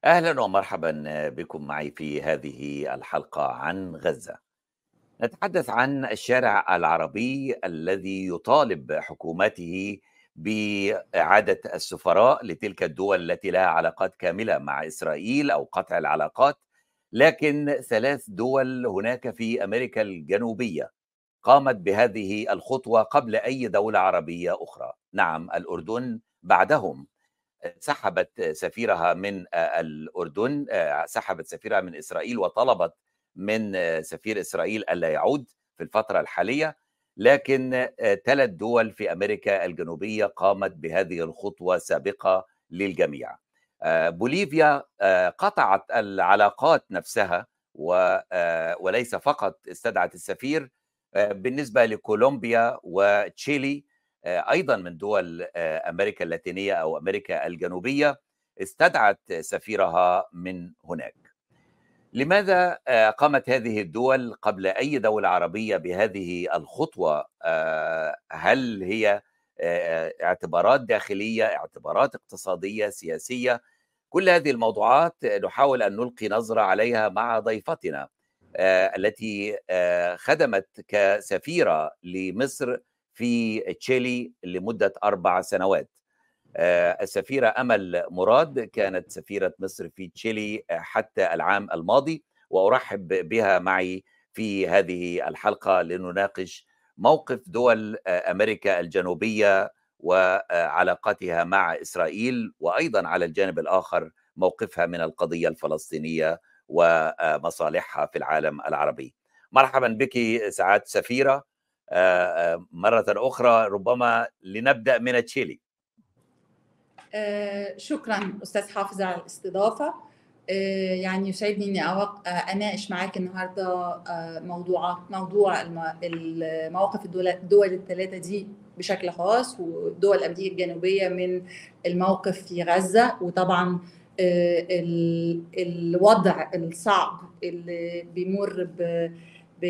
أهلا ومرحبا بكم معي في هذه الحلقة عن غزة. نتحدث عن الشارع العربي الذي يطالب حكومته بإعادة السفراء لتلك الدول التي لها علاقات كاملة مع إسرائيل أو قطع العلاقات، لكن ثلاث دول هناك في أمريكا الجنوبية قامت بهذه الخطوة قبل أي دولة عربية أخرى. نعم الأردن بعدهم سحبت سفيرها من الأردن سحبت سفيرها من إسرائيل وطلبت من سفير إسرائيل ألا يعود في الفترة الحالية لكن ثلاث دول في أمريكا الجنوبية قامت بهذه الخطوة سابقة للجميع بوليفيا قطعت العلاقات نفسها وليس فقط استدعت السفير بالنسبة لكولومبيا وتشيلي ايضا من دول امريكا اللاتينيه او امريكا الجنوبيه استدعت سفيرها من هناك. لماذا قامت هذه الدول قبل اي دوله عربيه بهذه الخطوه؟ هل هي اعتبارات داخليه، اعتبارات اقتصاديه، سياسيه؟ كل هذه الموضوعات نحاول ان نلقي نظره عليها مع ضيفتنا التي خدمت كسفيره لمصر في تشيلي لمدة أربع سنوات السفيرة أمل مراد كانت سفيرة مصر في تشيلي حتى العام الماضي وأرحب بها معي في هذه الحلقة لنناقش موقف دول أمريكا الجنوبية وعلاقاتها مع إسرائيل وأيضا على الجانب الآخر موقفها من القضية الفلسطينية ومصالحها في العالم العربي مرحبا بك سعادة سفيرة مرة أخرى ربما لنبدأ من تشيلي شكرا أستاذ حافظ على الاستضافة يعني يسعدني اني اناقش معاك النهارده موضوع موضوع المواقف الدول, الدول الثلاثه دي بشكل خاص ودول امريكا الجنوبيه من الموقف في غزه وطبعا الوضع الصعب اللي بيمر ب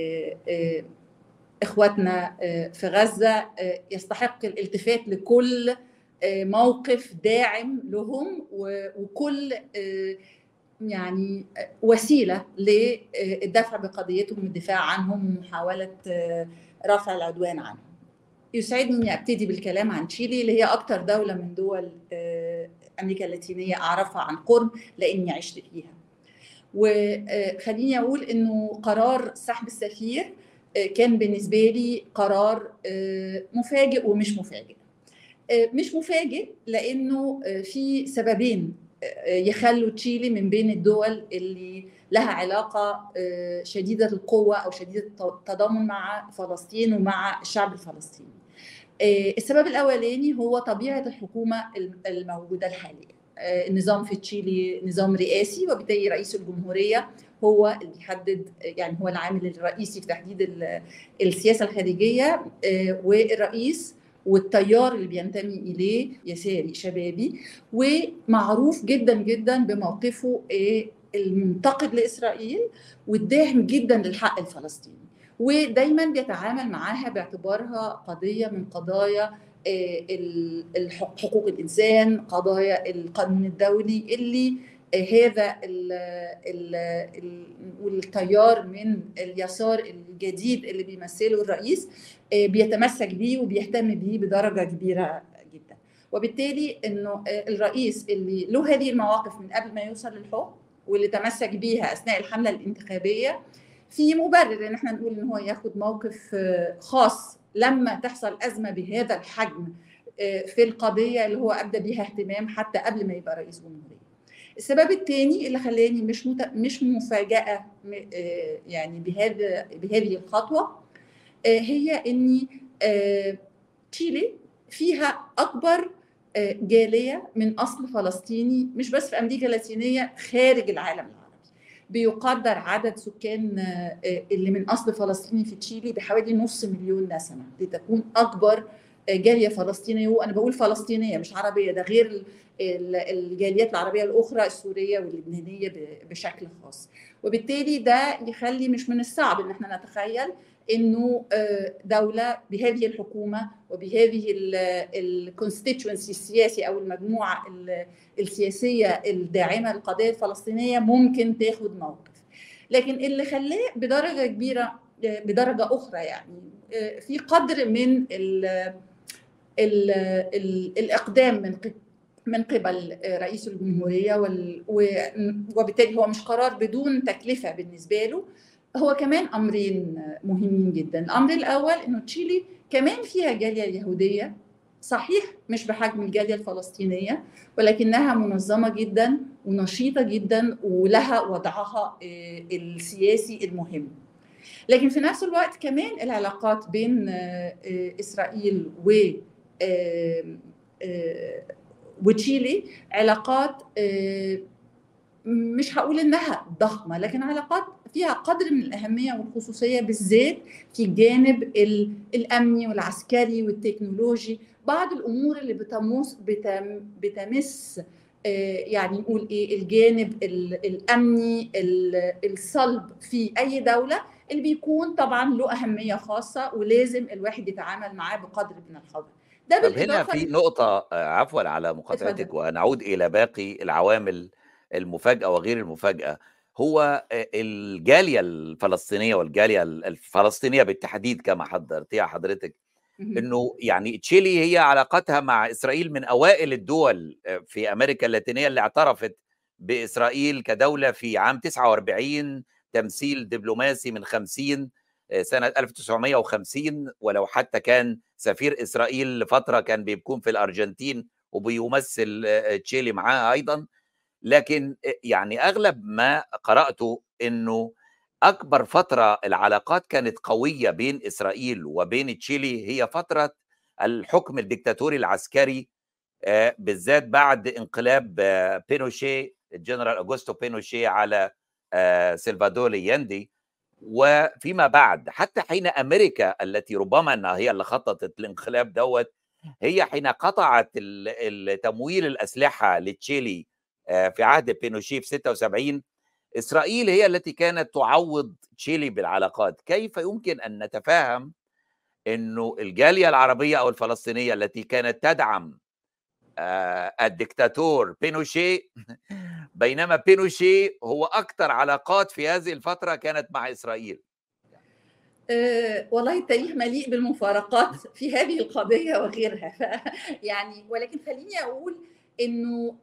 اخواتنا في غزه يستحق الالتفات لكل موقف داعم لهم وكل يعني وسيله للدفع بقضيتهم والدفاع عنهم ومحاوله رفع العدوان عنهم. يسعدني اني ابتدي بالكلام عن تشيلي اللي هي اكثر دوله من دول امريكا اللاتينيه اعرفها عن قرب لاني عشت فيها. وخليني اقول انه قرار سحب السفير كان بالنسبه لي قرار مفاجئ ومش مفاجئ مش مفاجئ لانه في سببين يخلوا تشيلي من بين الدول اللي لها علاقه شديده القوه او شديده التضامن مع فلسطين ومع الشعب الفلسطيني السبب الاولاني هو طبيعه الحكومه الموجوده الحاليه النظام في تشيلي نظام رئاسي وبالتالي رئيس الجمهوريه هو اللي بيحدد يعني هو العامل الرئيسي في تحديد السياسه الخارجيه والرئيس والتيار اللي بينتمي اليه يساري شبابي ومعروف جدا جدا بموقفه المنتقد لاسرائيل والداعم جدا للحق الفلسطيني ودايما بيتعامل معاها باعتبارها قضيه من قضايا حقوق الانسان قضايا القانون الدولي اللي هذا ال ال ال والتيار من اليسار الجديد اللي بيمثله الرئيس بيتمسك بيه وبيهتم بيه بدرجه كبيره جدا وبالتالي انه الرئيس اللي له هذه المواقف من قبل ما يوصل للحكم واللي تمسك بيها اثناء الحمله الانتخابيه في مبرر ان احنا نقول ان هو ياخد موقف خاص لما تحصل ازمه بهذا الحجم في القضيه اللي هو ابدى بيها اهتمام حتى قبل ما يبقى رئيس جمهوريه. السبب الثاني اللي خلاني مش مت... مش مفاجاه يعني بهذا بهذه الخطوه هي اني تشيلي فيها اكبر جاليه من اصل فلسطيني مش بس في امريكا اللاتينيه خارج العالم العربي. بيقدر عدد سكان اللي من اصل فلسطيني في تشيلي بحوالي نص مليون نسمه لتكون اكبر جاليه فلسطينيه وانا بقول فلسطينيه مش عربيه ده غير الجاليات العربيه الاخرى السوريه واللبنانيه بشكل خاص وبالتالي ده يخلي مش من الصعب ان احنا نتخيل انه دوله بهذه الحكومه وبهذه الكونستيتوينسي السياسي او المجموعه السياسيه الداعمه للقضيه الفلسطينيه ممكن تاخد موقف لكن اللي خلاه بدرجه كبيره بدرجه اخرى يعني في قدر من ال ال ال الاقدام من من قبل رئيس الجمهوريه وبالتالي هو مش قرار بدون تكلفه بالنسبه له هو كمان امرين مهمين جدا الامر الاول انه تشيلي كمان فيها جاليه يهوديه صحيح مش بحجم الجاليه الفلسطينيه ولكنها منظمه جدا ونشيطه جدا ولها وضعها السياسي المهم لكن في نفس الوقت كمان العلاقات بين اسرائيل و وتشيلي علاقات مش هقول انها ضخمه لكن علاقات فيها قدر من الاهميه والخصوصيه بالذات في الجانب الامني والعسكري والتكنولوجي بعض الامور اللي بتمس بتم بتمس يعني نقول ايه الجانب الامني الصلب في اي دوله اللي بيكون طبعا له اهميه خاصه ولازم الواحد يتعامل معاه بقدر من الحذر ده طب هنا في نقطة عفوا على مقاطعتك ونعود إلى باقي العوامل المفاجأة وغير المفاجأة هو الجالية الفلسطينية والجالية الفلسطينية بالتحديد كما حضرتيها حضرتك انه يعني تشيلي هي علاقتها مع اسرائيل من اوائل الدول في امريكا اللاتينيه اللي اعترفت باسرائيل كدوله في عام 49 تمثيل دبلوماسي من 50 سنه 1950 ولو حتى كان سفير اسرائيل لفتره كان بيكون في الارجنتين وبيمثل تشيلي معاها ايضا لكن يعني اغلب ما قراته انه اكبر فتره العلاقات كانت قويه بين اسرائيل وبين تشيلي هي فتره الحكم الدكتاتوري العسكري بالذات بعد انقلاب بينوشي الجنرال اوغوستو بينوشي على سلفادور ياندي وفيما بعد حتى حين امريكا التي ربما انها هي اللي خططت الانقلاب دوت هي حين قطعت تمويل الاسلحه لتشيلي في عهد بينوشي في 76 اسرائيل هي التي كانت تعوض تشيلي بالعلاقات كيف يمكن ان نتفاهم انه الجاليه العربيه او الفلسطينيه التي كانت تدعم الدكتاتور بينوشي بينما بينوشي هو اكثر علاقات في هذه الفتره كانت مع اسرائيل أه والله التاريخ مليء بالمفارقات في هذه القضيه وغيرها ف يعني ولكن خليني اقول انه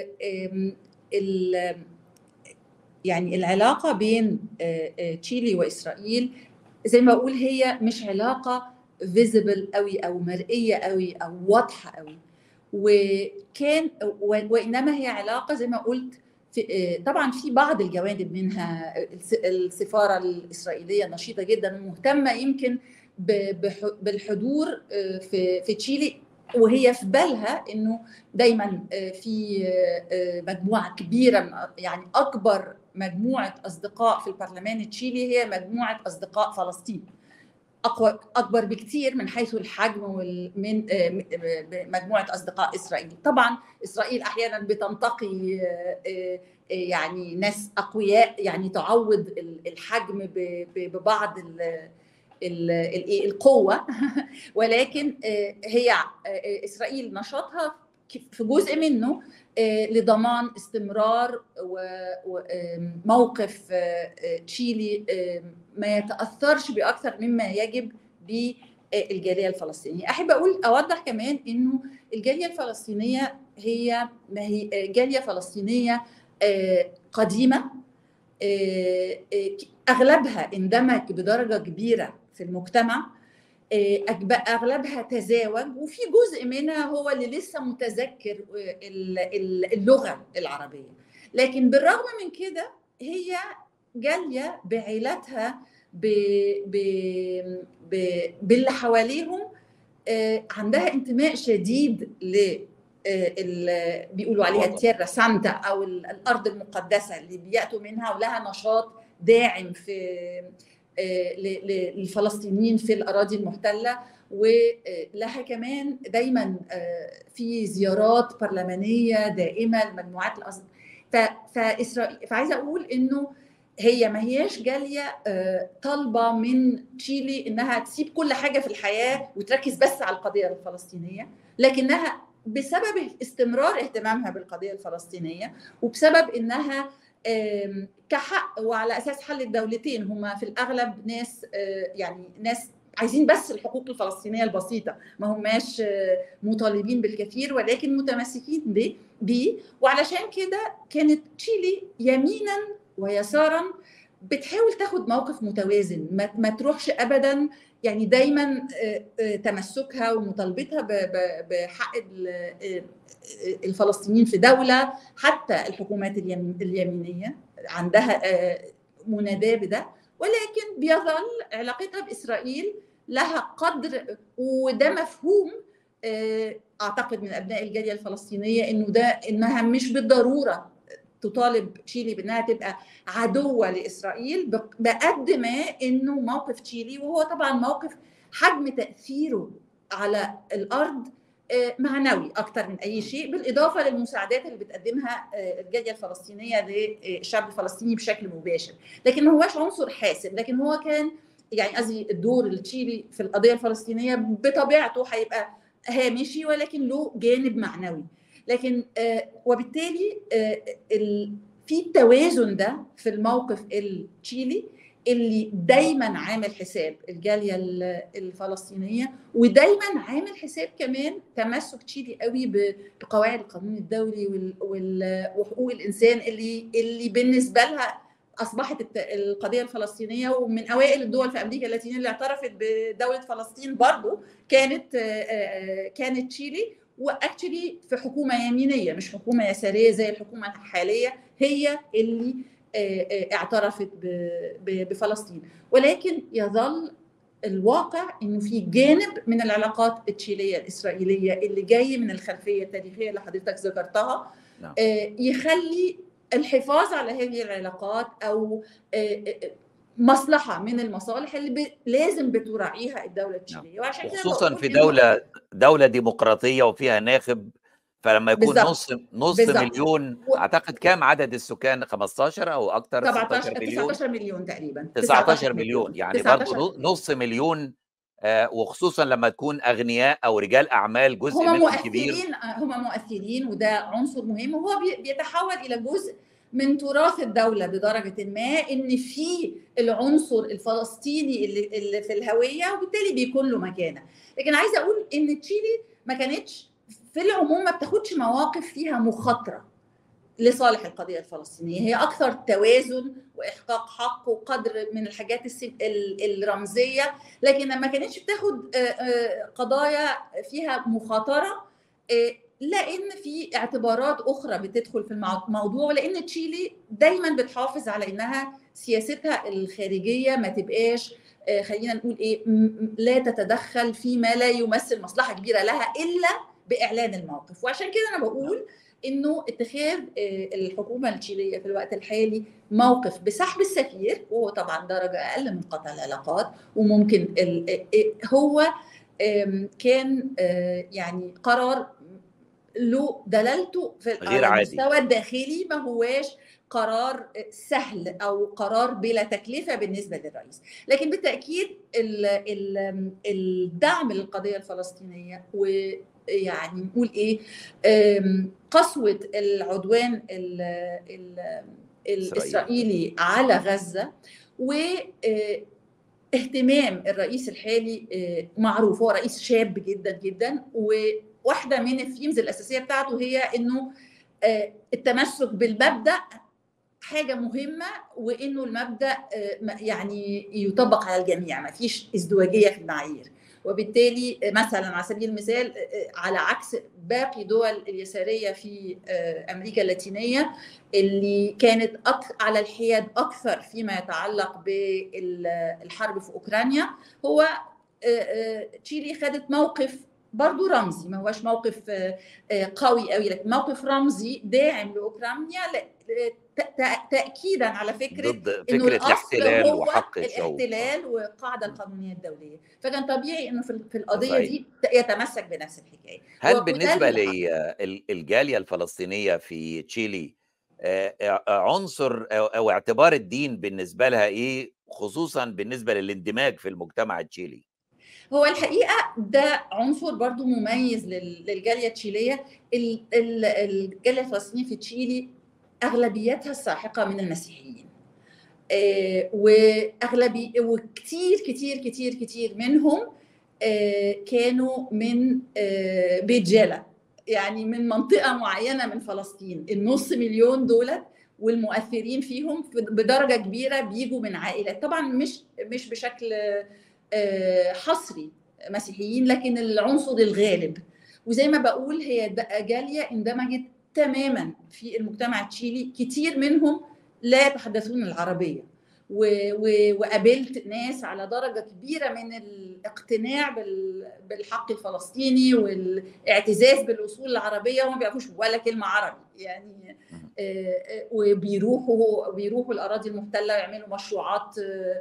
أه يعني العلاقه بين أه تشيلي واسرائيل زي ما اقول هي مش علاقه فيزبل قوي او مرئيه قوي او واضحه قوي وكان وانما هي علاقه زي ما قلت في طبعا في بعض الجوانب منها السفاره الاسرائيليه نشيطه جدا ومهتمه يمكن بالحضور في في تشيلي وهي في بالها انه دايما في مجموعه كبيره يعني اكبر مجموعه اصدقاء في البرلمان التشيلي هي مجموعه اصدقاء فلسطين اقوى اكبر بكثير من حيث الحجم من مجموعه اصدقاء اسرائيل طبعا اسرائيل احيانا بتنتقي يعني ناس اقوياء يعني تعوض الحجم ببعض القوه ولكن هي اسرائيل نشاطها في جزء منه لضمان استمرار وموقف تشيلي ما يتاثرش باكثر مما يجب بالجاليه الفلسطينيه احب اقول اوضح كمان انه الجاليه الفلسطينيه هي ما هي جاليه فلسطينيه قديمه اغلبها اندمج بدرجه كبيره في المجتمع اغلبها تزاوج وفي جزء منها هو اللي لسه متذكر اللغه العربيه لكن بالرغم من كده هي جاليه بعيلتها ب... ب... ب... باللي حواليهم عندها انتماء شديد ل بيقولوا عليها تيرا سانتا او الارض المقدسه اللي بياتوا منها ولها نشاط داعم في للفلسطينيين في الاراضي المحتله ولها كمان دايما في زيارات برلمانيه دائمه لمجموعات الأصل فاسرائيل فعايزه اقول انه هي ما هياش جاليه طالبه من تشيلي انها تسيب كل حاجه في الحياه وتركز بس على القضيه الفلسطينيه لكنها بسبب استمرار اهتمامها بالقضيه الفلسطينيه وبسبب انها كحق وعلى اساس حل الدولتين هم في الاغلب ناس يعني ناس عايزين بس الحقوق الفلسطينيه البسيطه ما هماش مطالبين بالكثير ولكن متمسكين بيه وعلشان كده كانت تشيلي يمينا ويسارا بتحاول تاخد موقف متوازن ما, ما تروحش ابدا يعني دايما تمسكها ومطالبتها بحق الفلسطينيين في دوله حتى الحكومات اليمينيه عندها مناداه بده ولكن بيظل علاقتها باسرائيل لها قدر وده مفهوم اعتقد من ابناء الجاليه الفلسطينيه انه ده انها مش بالضروره تطالب تشيلي بانها تبقى عدوه لاسرائيل بقد ما انه موقف تشيلي وهو طبعا موقف حجم تاثيره على الارض معنوي اكثر من اي شيء بالاضافه للمساعدات اللي بتقدمها الجاليه الفلسطينيه للشعب الفلسطيني بشكل مباشر لكن ما هوش عنصر حاسم لكن هو كان يعني قصدي الدور التشيلي في القضيه الفلسطينيه بطبيعته هيبقى هامشي ولكن له جانب معنوي لكن آه وبالتالي آه في التوازن ده في الموقف التشيلي اللي دايما عامل حساب الجاليه الفلسطينيه ودايما عامل حساب كمان تمسك تشيلي قوي بقواعد القانون الدولي وحقوق الانسان اللي اللي بالنسبه لها اصبحت القضيه الفلسطينيه ومن اوائل الدول في امريكا اللاتينيه اللي اعترفت بدوله فلسطين برضه كانت كانت تشيلي واكشلي في حكومه يمينيه مش حكومه يساريه زي الحكومه الحاليه هي اللي اعترفت بفلسطين ولكن يظل الواقع انه في جانب من العلاقات التشيليه الاسرائيليه اللي جاي من الخلفيه التاريخيه اللي حضرتك ذكرتها نعم. يخلي الحفاظ على هذه العلاقات او مصلحه من المصالح اللي ب... لازم بتراعيها الدوله التشيليه وعشان كده خصوصا في دوله دوله ديمقراطيه وفيها ناخب فلما يكون بالزبط. نص نص بالزبط. مليون و... اعتقد كام عدد السكان 15 او اكثر 17 مليون 19 مليون تقريبا 19 مليون يعني برضه نص مليون آه وخصوصا لما تكون اغنياء او رجال اعمال جزء هم مؤثرين كبير هم مؤثرين وده عنصر مهم وهو بيتحول الى جزء من تراث الدولة بدرجة ما إن في العنصر الفلسطيني اللي, اللي في الهوية وبالتالي بيكون له مكانة لكن عايزة أقول إن تشيلي ما كانتش في العموم ما بتاخدش مواقف فيها مخاطرة لصالح القضية الفلسطينية هي أكثر توازن وإحقاق حق وقدر من الحاجات الرمزية لكن ما كانتش بتاخد قضايا فيها مخاطرة لان في اعتبارات اخرى بتدخل في الموضوع لان تشيلي دايما بتحافظ على انها سياستها الخارجيه ما تبقاش خلينا نقول ايه لا تتدخل فيما لا يمثل مصلحه كبيره لها الا باعلان الموقف وعشان كده انا بقول انه اتخاذ الحكومه التشيليه في الوقت الحالي موقف بسحب السفير وهو طبعا درجه اقل من قطع العلاقات وممكن هو كان يعني قرار له دلالته في غير عادي. المستوى الداخلي ما هواش قرار سهل او قرار بلا تكلفه بالنسبه للرئيس لكن بالتاكيد ال ال الدعم للقضيه الفلسطينيه ويعني نقول ايه قسوه العدوان ال ال الاسرائيلي على غزه و اهتمام الرئيس الحالي معروف هو رئيس شاب جدا جدا و واحده من الثيمز الاساسيه بتاعته هي انه التمسك بالمبدا حاجه مهمه وانه المبدا يعني يطبق على الجميع ما فيش ازدواجيه في المعايير وبالتالي مثلا على سبيل المثال على عكس باقي دول اليساريه في امريكا اللاتينيه اللي كانت على الحياد اكثر فيما يتعلق بالحرب في اوكرانيا هو تشيلي خدت موقف برضه رمزي ما هوش موقف قوي قوي لكن موقف رمزي داعم لاوكرانيا تاكيدا على فكره ضد فكره الاحتلال هو وحق الاحتلال والقاعده القانونيه الدوليه فكان طبيعي انه في القضيه دي يتمسك بنفس الحكايه هل بالنسبه للجاليه الفلسطينيه في تشيلي عنصر او اعتبار الدين بالنسبه لها ايه خصوصا بالنسبه للاندماج في المجتمع التشيلي هو الحقيقه ده عنصر برضو مميز للجاليه التشيليه الجاليه الفلسطينيه في تشيلي اغلبيتها الساحقه من المسيحيين واغلبي وكتير كتير كتير كتير منهم كانوا من بيت جالا يعني من منطقه معينه من فلسطين النص مليون دولت والمؤثرين فيهم بدرجه كبيره بيجوا من عائلات طبعا مش مش بشكل حصري مسيحيين لكن العنصر الغالب وزي ما بقول هي جاليه اندمجت تماما في المجتمع التشيلي كتير منهم لا يتحدثون العربيه وقابلت ناس على درجه كبيره من الاقتناع بالحق الفلسطيني والاعتزاز بالاصول العربيه وما بيعرفوش ولا كلمه عربي يعني وبيروحوا بيروحوا الاراضي المحتله ويعملوا مشروعات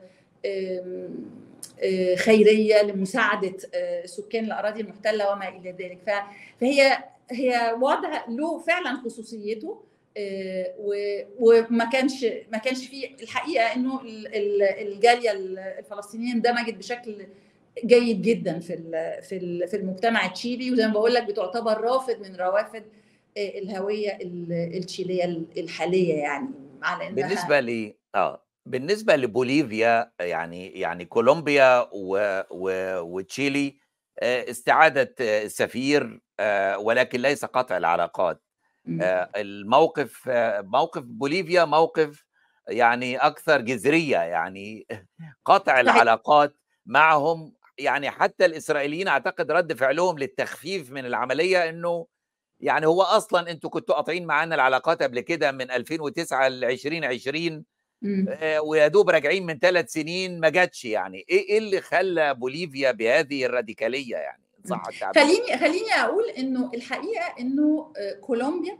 خيريه لمساعده سكان الاراضي المحتله وما الى ذلك فهي هي وضع له فعلا خصوصيته وما كانش ما كانش فيه الحقيقه انه الجاليه الفلسطينيه اندمجت بشكل جيد جدا في في في المجتمع التشيلي وزي ما بقول لك بتعتبر رافد من روافد الهويه التشيليه الحاليه يعني على انها بالنسبه لي اه بالنسبه لبوليفيا يعني يعني كولومبيا و... و... وتشيلي استعادت السفير ولكن ليس قطع العلاقات الموقف موقف بوليفيا موقف يعني اكثر جذريه يعني قطع العلاقات معهم يعني حتى الاسرائيليين اعتقد رد فعلهم للتخفيف من العمليه انه يعني هو اصلا انتوا كنتوا قاطعين معانا العلاقات قبل كده من 2009 ل 2020 ويا دوب راجعين من ثلاث سنين ما جاتش يعني ايه ايه اللي خلى بوليفيا بهذه الراديكاليه يعني صح التعبير خليني خليني اقول انه الحقيقه انه كولومبيا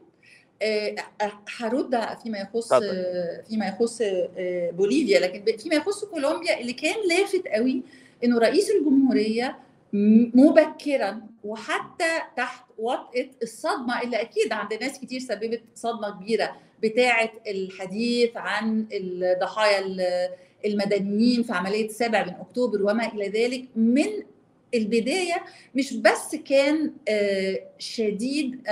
هرد فيما يخص فيما يخص بوليفيا لكن فيما يخص كولومبيا اللي كان لافت قوي انه رئيس الجمهوريه مبكرا وحتى تحت وطئه الصدمه اللي اكيد عند ناس كتير سببت صدمه كبيره بتاعه الحديث عن الضحايا المدنيين في عمليه 7 من اكتوبر وما الى ذلك من البدايه مش بس كان شديد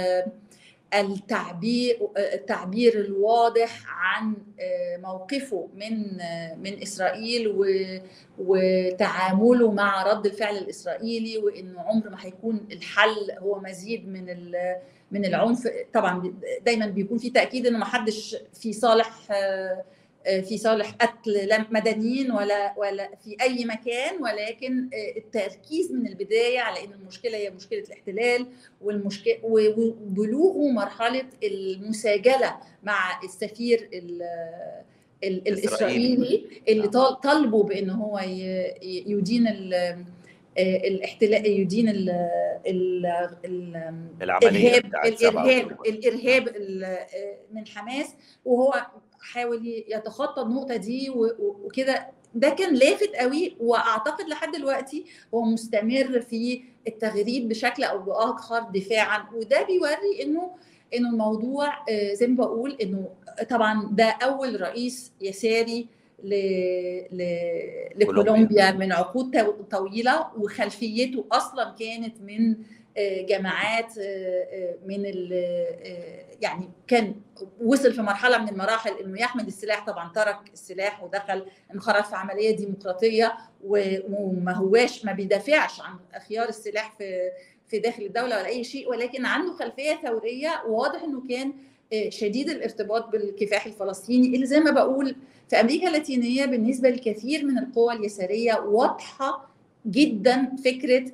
التعبير التعبير الواضح عن موقفه من من اسرائيل وتعامله مع رد الفعل الاسرائيلي وانه عمر ما هيكون الحل هو مزيد من من العنف طبعا دايما بيكون في تاكيد انه ما حدش في صالح في صالح قتل مدنيين ولا ولا في اي مكان ولكن التركيز من البدايه على ان المشكله هي مشكله الاحتلال والمشكله وبلوغه مرحله المساجله مع السفير الاسرائيلي اللي طالبوا بان هو يدين الاحتلال يدين ال ال الارهاب الارهاب الارهاب من حماس وهو حاول يتخطى النقطه دي وكده ده كان لافت قوي واعتقد لحد دلوقتي هو مستمر في التغريد بشكل او باخر دفاعا وده بيوري انه انه الموضوع زي ما بقول انه طبعا ده اول رئيس يساري ل... ل... لكولومبيا من عقود طويله وخلفيته اصلا كانت من جماعات من ال يعني كان وصل في مرحله من المراحل انه يحمل السلاح طبعا ترك السلاح ودخل انخرط في عمليه ديمقراطيه وما هواش ما بيدافعش عن خيار السلاح في في داخل الدوله ولا اي شيء ولكن عنده خلفيه ثوريه وواضح انه كان شديد الارتباط بالكفاح الفلسطيني اللي زي ما بقول في امريكا اللاتينيه بالنسبه لكثير من القوى اليساريه واضحه جدا فكره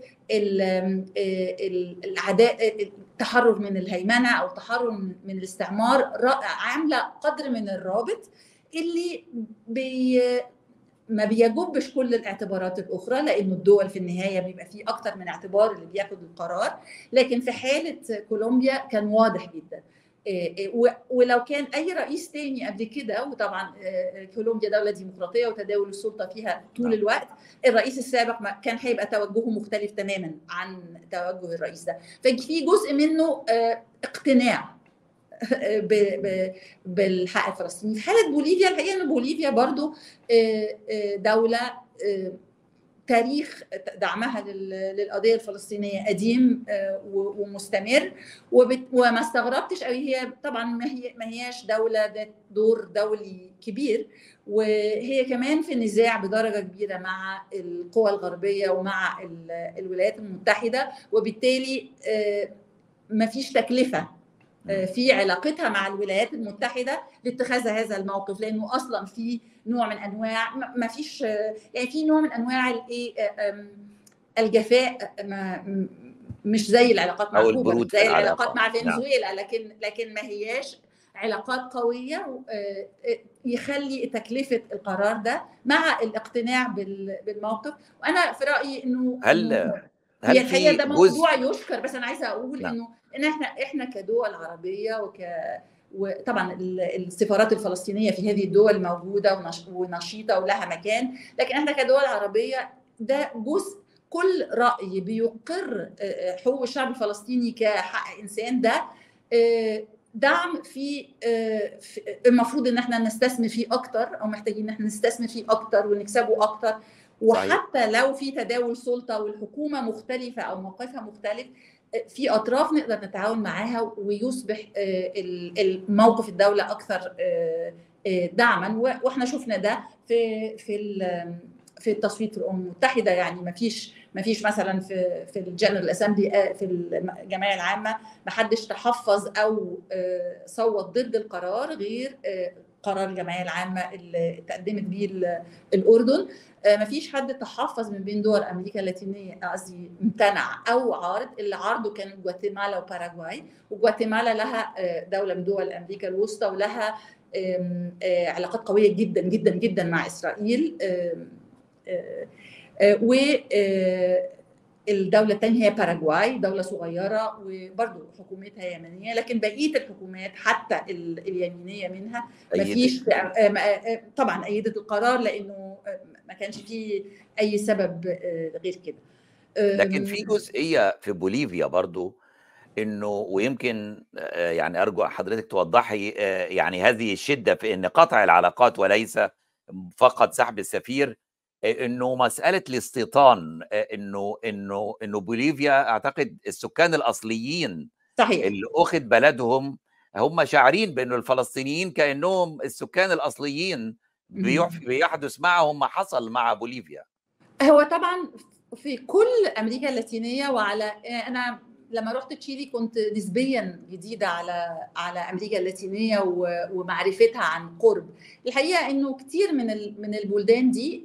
العداء التحرر من الهيمنه او التحرر من الاستعمار عامله قدر من الرابط اللي بي ما بيجبش كل الاعتبارات الاخرى لانه الدول في النهايه بيبقى فيه اكتر من اعتبار اللي بياخد القرار لكن في حاله كولومبيا كان واضح جدا ولو كان اي رئيس تاني قبل كده وطبعا كولومبيا دوله ديمقراطيه وتداول السلطه فيها طول الوقت الرئيس السابق كان هيبقى توجهه مختلف تماما عن توجه الرئيس ده ففي جزء منه اقتناع بالحق الفلسطيني في حاله بوليفيا الحقيقه ان بوليفيا برضو دوله تاريخ دعمها للقضيه الفلسطينيه قديم ومستمر وما استغربتش قوي هي طبعا ما هي ما هياش دوله ذات دور دولي كبير وهي كمان في نزاع بدرجه كبيره مع القوى الغربيه ومع الولايات المتحده وبالتالي ما فيش تكلفه في علاقتها مع الولايات المتحده لاتخاذ هذا الموقف لانه اصلا في نوع من انواع ما فيش يعني في نوع من انواع الايه الجفاء ما مش زي العلاقات مع كوبا زي العلاقات مع فنزويلا لكن لكن ما هياش علاقات قويه يخلي تكلفه القرار ده مع الاقتناع بالموقف وانا في رايي انه هل هل هي الحقيقه ده موضوع يشكر بس انا عايزه اقول انه ان احنا احنا كدول عربيه وك وطبعا السفارات الفلسطينيه في هذه الدول موجوده ونشيطه ولها مكان لكن احنا كدول عربيه ده جزء كل راي بيقر حقوق الشعب الفلسطيني كحق انسان ده دعم في المفروض ان احنا نستثمر فيه اكتر او محتاجين ان احنا نستثمر فيه اكتر ونكسبه اكتر وحتى صحيح. لو في تداول سلطه والحكومه مختلفه او موقفها مختلف في اطراف نقدر نتعاون معاها ويصبح الموقف الدوله اكثر دعما واحنا شفنا ده في في في التصويت في الامم المتحده يعني ما فيش ما فيش مثلا في في الجنرال اسامبلي في الجمعيه العامه ما حدش تحفظ او صوت ضد القرار غير قرار الجمعيه العامه اللي تقدمت به الاردن ما فيش حد تحفظ من بين دول امريكا اللاتينيه قصدي امتنع او عارض اللي عارضه كانوا جواتيمالا وباراغواي وجواتيمالا لها دوله من دول امريكا الوسطى ولها علاقات قويه جدا جدا جدا مع اسرائيل و الدوله الثانيه هي باراغواي دوله صغيره وبرضه حكومتها يمنيه لكن بقيه الحكومات حتى اليمينيه منها ما فيش طبعا ايدت القرار لانه ما كانش فيه اي سبب غير كده لكن في جزئيه في بوليفيا برضه انه ويمكن يعني ارجو حضرتك توضحي يعني هذه الشده في ان قطع العلاقات وليس فقط سحب السفير انه مساله الاستيطان انه انه انه بوليفيا اعتقد السكان الاصليين صحيح اللي اخذ بلدهم هم شاعرين بانه الفلسطينيين كانهم السكان الاصليين بيحدث معهم ما حصل مع بوليفيا هو طبعا في كل امريكا اللاتينيه وعلى انا لما رحت تشيلي كنت نسبيا جديده على على امريكا اللاتينيه ومعرفتها عن قرب الحقيقه انه كتير من من البلدان دي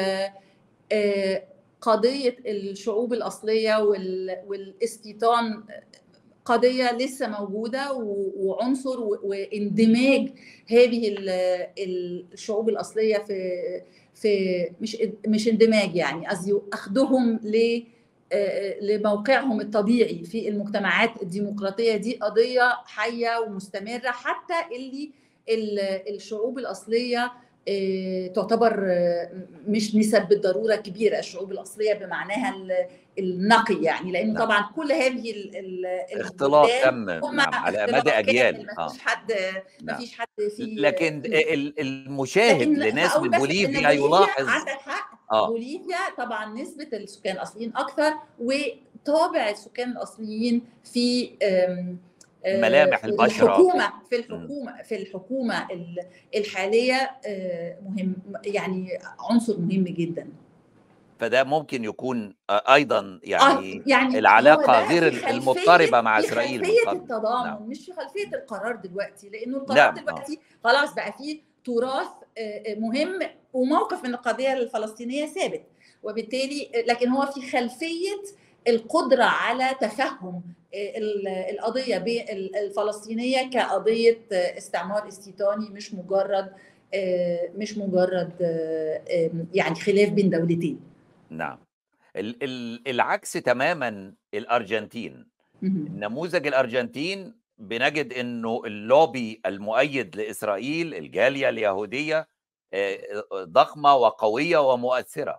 قضيه الشعوب الاصليه والاستيطان قضيه لسه موجوده وعنصر واندماج هذه الشعوب الاصليه في في مش مش اندماج يعني قصدي اخذهم ل لموقعهم الطبيعي في المجتمعات الديمقراطيه دي قضيه حيه ومستمره حتى اللي الشعوب الاصليه تعتبر مش نسب بالضروره كبيره الشعوب الاصليه بمعناها النقي يعني لانه طبعا كل هذه اختلاط تم نعم على مدى اجيال ما فيش حد ما فيش حد في لكن المشاهد لناس من بوليفيا يلاحظ عندك حق آه. بوليفيا طبعا نسبه السكان الاصليين اكثر وطابع السكان الاصليين في ملامح البشره الحكومه في الحكومه في الحكومه الحاليه مهم يعني عنصر مهم جدا فده ممكن يكون ايضا يعني, آه يعني العلاقه غير المضطربه مع اسرائيل في خلفيه التضامن نعم. مش في خلفيه القرار دلوقتي لانه القرار نعم. دلوقتي خلاص بقى فيه تراث مهم وموقف من القضيه الفلسطينيه ثابت وبالتالي لكن هو في خلفيه القدره على تفهم القضيه الفلسطينيه كقضيه استعمار استيطاني مش مجرد مش مجرد يعني خلاف بين دولتين نعم العكس تماما الارجنتين نموذج الارجنتين بنجد انه اللوبي المؤيد لاسرائيل الجاليه اليهوديه ضخمه وقويه ومؤثره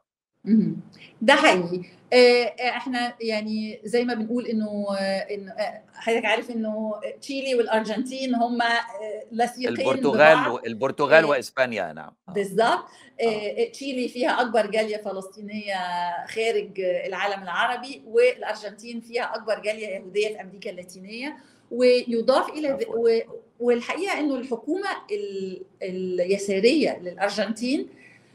مهم. ده حقيقي آه، آه، احنا يعني زي ما بنقول انه آه، انه آه، حضرتك عارف انه تشيلي والارجنتين هم لصيقين البرتغال ببعض و- البرتغال آه، واسبانيا نعم آه. بالظبط اه آه، تشيلي فيها اكبر جاليه فلسطينيه خارج العالم العربي والارجنتين فيها اكبر جاليه يهوديه في امريكا اللاتينيه ويضاف الى ذ- عفوا و- والحقيقه انه الحكومه ال- اليساريه للارجنتين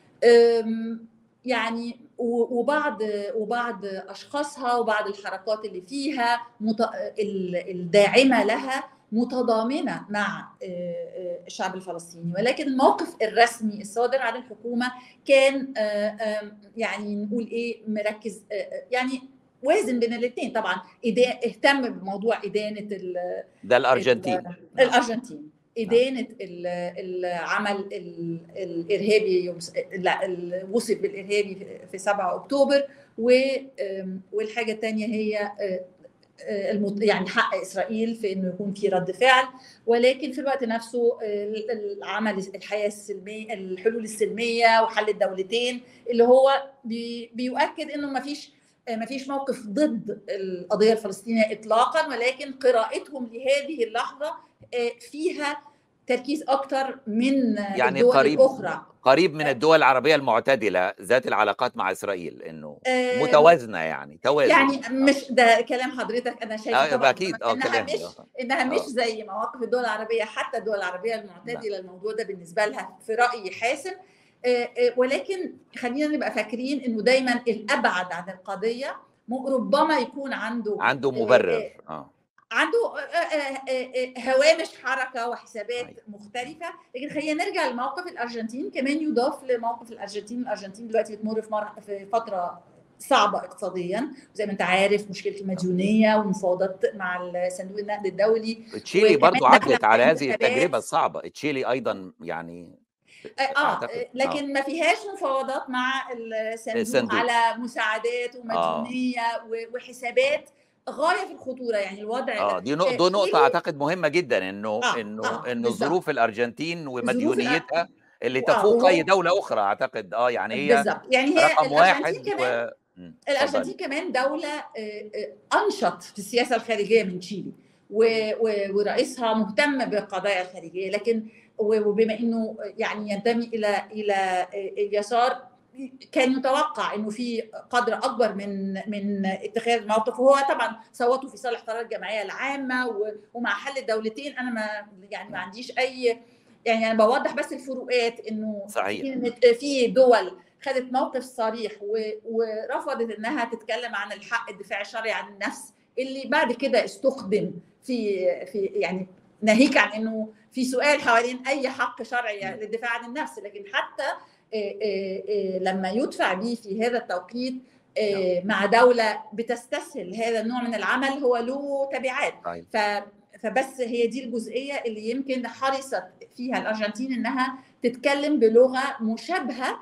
أم، يعني و- وبعض وبعض اشخاصها وبعض الحركات اللي فيها مت- ال- الداعمه لها متضامنه مع آه، آه، الشعب الفلسطيني ولكن الموقف الرسمي الصادر عن الحكومه كان آه، آم، يعني نقول ايه مركز آه، آه، يعني وازن بين الاثنين طبعا إدا- اهتم بموضوع ادانه ال- ده الارجنتين ال- نعم الارجنتين نعم إدانة ال- العمل ال- الإرهابي يوم- لا، ال- وصف بالإرهابي في- في 7 أكتوبر و- آم، والحاجة الثانية هي آه، آه، المط- يعني حق إسرائيل في إنه يكون في رد فعل ولكن في الوقت نفسه آه، العمل الحياة السلمية الحلول السلمية وحل الدولتين اللي هو بي- بيؤكد إنه ما فيش ما فيش موقف ضد القضية الفلسطينية إطلاقا ولكن قراءتهم لهذه اللحظة آه، فيها تركيز أكتر من يعني الدول قريب الأخرى قريب من الدول العربية المعتدلة ذات العلاقات مع إسرائيل إنه آه، متوازنة يعني توازن يعني آه. مش ده كلام حضرتك انا شايفه آه، طبعا أكيد اه انها كلامي مش آه. انها مش آه. زي مواقف الدول العربيه حتى الدول العربيه نعم المعتدله الموضوع ده بالنسبه لها في رايي حاسم آه، آه، ولكن خلينا نبقى فاكرين انه دايما الابعد عن القضيه م- ربما يكون عنده عنده آه، مبرر آه، اه عنده آه، آه، آه، آه، هوامش حركه وحسابات صحيح مختلفه لكن خلينا نرجع لموقف الارجنتين كمان يضاف لموقف الارجنتين الارجنتين دلوقتي بتمر في مر- في فتره صعبه اقتصاديا زي ما انت عارف مشكله المديونيه والمفاوضات مع صندوق النقد الدولي تشيلي وكمان برضو داخله عدت على على هذه التجربة انتخابات الصعبة تشيلي أيضا يعني اه آه، أعتقد اه لكن ما فيهاش مفاوضات مع الصندوق الصندوق على مساعدات اه ومديونيه و- وحسابات غايه في الخطوره يعني الوضع اه ده دي نق- آه، دي نقطة تشيلي أعتقد مهمة جدا إنه اه إنه اه إنه بالظبط ظروف الأرجنتين ظروف الأ- ومديونيتها اللي اه تفوق أي وهو دولة أخرى أعتقد اه يعني هي بالظبط يعني هي رقم الارجنتين واحد كمان و مم، الارجنتين اتفضلي كمان دوله آه، آه، انشط في السياسه الخارجيه من تشيلي و- و- ورئيسها مهتم بالقضايا الخارجيه لكن و- وبما انه يعني ينتمي الى الى اليسار كان يتوقع انه في قدر اكبر من من اتخاذ موقف وهو طبعا صوتوا في صالح قرار الجمعيه العامه و- ومع حل الدولتين انا ما يعني ما نعم عنديش اي يعني انا بوضح بس الفروقات انه صحيح في في دول خدت موقف صريح و- ورفضت انها تتكلم عن الحق الدفاع الشرعي عن النفس اللي بعد كده استخدم في في يعني ناهيك عن انه في سؤال حوالين اي حق شرعي مم. للدفاع عن النفس لكن حتى آه، آه، آه، لما يدفع به في هذا التوقيت نعم آه، مع دولة بتستسهل هذا النوع من العمل هو له تبعات صحيح ف فبس هي دي الجزئية اللي يمكن حرصت فيها الأرجنتين إنها تتكلم بلغة مشابهة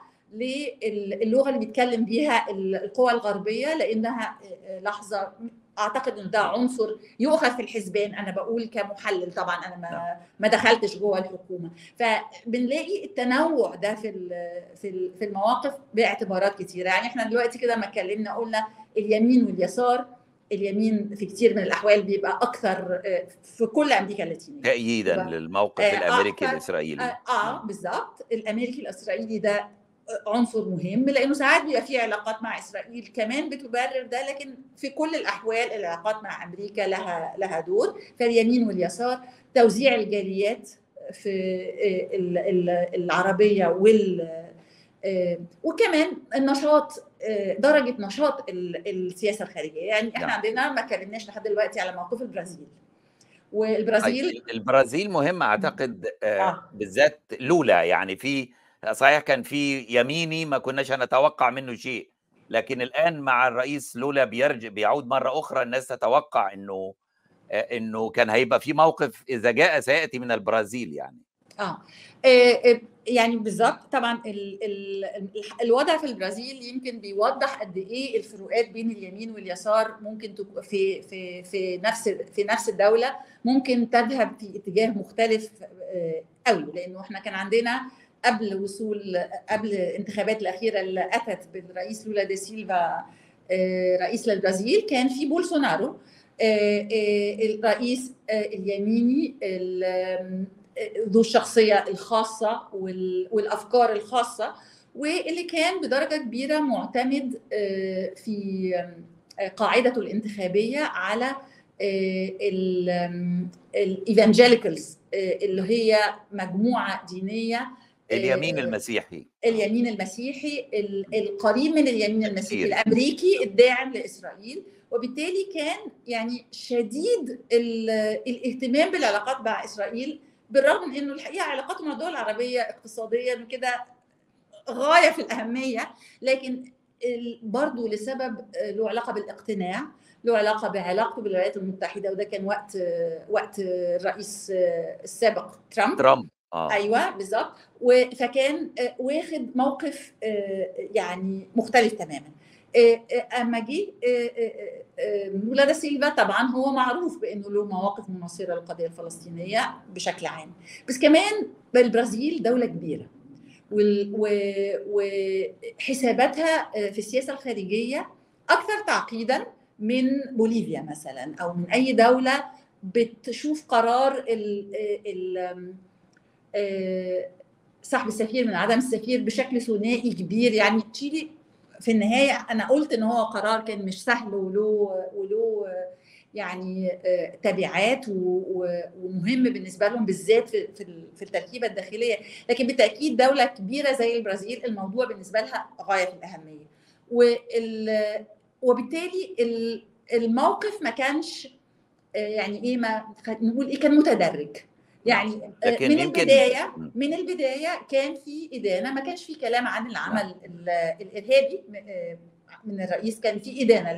للغة اللي بيتكلم بيها القوى الغربية لأنها لحظة أعتقد إن ده عنصر يؤخذ في الحسبان أنا بقول كمحلل طبعا أنا نعم ما ما دخلتش جوه الحكومة فبنلاقي التنوع ده في ال- في ال- في المواقف باعتبارات كتيرة يعني احنا دلوقتي كده ما اتكلمنا قلنا اليمين واليسار اليمين في كتير من الاحوال بيبقى اكثر آه، في كل امريكا اللاتينيه تأييدا يبقى للموقف آه، الأمريكي اكثر الإسرائيلي اه, آه مم. بالظبط الامريكي الاسرائيلي ده عنصر مهم لانه ساعات بيبقى في علاقات مع اسرائيل كمان بتبرر ده لكن في كل الاحوال العلاقات مع امريكا لها لها دور فاليمين واليسار توزيع الجاليات في آه، ال- ال- العربيه وال آه، وكمان النشاط آه، درجه نشاط ال- السياسه الخارجيه يعني احنا نعم عندنا ما اتكلمناش لحد دلوقتي على موقف البرازيل أي والبرازيل البرازيل مهم أعتقد آه، اه بالذات لولا يعني في صحيح كان في يميني ما كناش نتوقع منه شيء لكن الآن مع الرئيس لولا بيرجع بيعود مرة أخرى الناس تتوقع إنه آه، إنه كان هيبقى في موقف إذا جاء سيأتي من البرازيل يعني اه آه، آه، يعني بالظبط طبعا ال ال ال- الوضع في البرازيل يمكن بيوضح قد ايه الفروقات بين اليمين واليسار ممكن تك- في في في نفس في نفس الدوله ممكن تذهب في اتجاه مختلف آه، قوي لانه احنا كان عندنا قبل وصول قبل الانتخابات الاخيره اللي اتت بالرئيس لولا دا سيلفا رئيس للبرازيل كان في بولسونارو الرئيس اليميني ذو الشخصيه الخاصه والافكار الخاصه واللي كان بدرجه كبيره معتمد في قاعدته الانتخابيه على الايفانجيليكالز اللي هي مجموعه دينيه اليمين المسيحي اليمين المسيحي القريب من اليمين المسيحي الامريكي الداعم لاسرائيل وبالتالي كان يعني شديد الاهتمام بالعلاقات مع اسرائيل بالرغم من انه الحقيقه علاقاته مع الدول العربيه اقتصاديا وكده غايه في الاهميه لكن برضه لسبب له علاقه بالاقتناع له علاقه بعلاقته بالولايات المتحده وده كان وقت وقت الرئيس السابق ترامب ترامب آه. ايوه بالظبط فكان واخد موقف يعني مختلف تماما اما جه لولا دا سيلفا طبعا هو معروف بانه له مواقف مناصره للقضيه الفلسطينيه بشكل عام بس كمان البرازيل دوله كبيره وحساباتها في السياسه الخارجيه اكثر تعقيدا من بوليفيا مثلا او من اي دوله بتشوف قرار ال ال سحب السفير من عدم السفير بشكل ثنائي كبير يعني تشيلي في النهايه انا قلت ان هو قرار كان مش سهل وله وله يعني تبعات ومهم بالنسبه لهم بالذات في في التركيبه الداخليه لكن بالتاكيد دوله كبيره زي البرازيل الموضوع بالنسبه لها غايه في الاهميه وال وبالتالي الموقف ما كانش يعني ايه ما نقول ايه كان متدرج يعني لكن من يمكن- البدايه من البدايه كان في ادانه ما كانش في كلام عن العمل ال- الارهابي من الرئيس كان في ادانه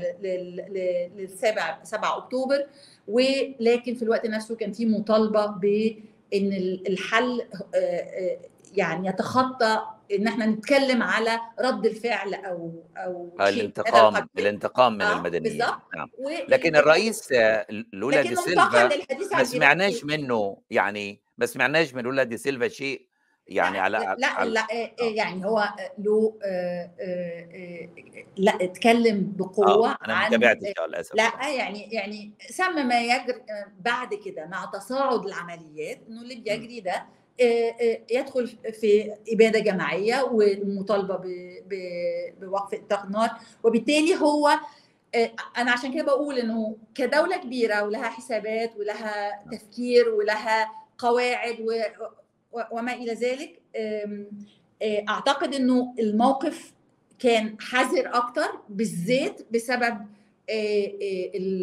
للسابع 7 اكتوبر ولكن في الوقت نفسه كان في مطالبه بان الحل يعني يتخطى ان احنا نتكلم على رد الفعل او او شيء الانتقام هذا القبيل. الانتقام من آه، المدنيين بالظبط. نعم و- لكن الرئيس آه، لولا دي لكنه سيلفا انتقل للحديث عن ما سمعناش الإيران. منه يعني ما سمعناش من لولا دي سيلفا شيء يعني لا على لا على لا آه، يعني هو له آه، آه، آه، لا اتكلم بقوه آه انا ما عن تابعتش آه، للاسف لا يعني يعني سمى ما يجري بعد كده مع تصاعد العمليات انه اللي بيجري ده آه، آه، يدخل في اباده جماعيه والمطالبه ب- ب- بوقف اطلاق النار وبالتالي هو آه، انا عشان كده بقول انه كدوله كبيره ولها حسابات ولها تفكير ولها قواعد و و- وما الى ذلك آم، آه، اعتقد انه الموقف كان حذر اكتر بالذات بسبب آه، آه، ال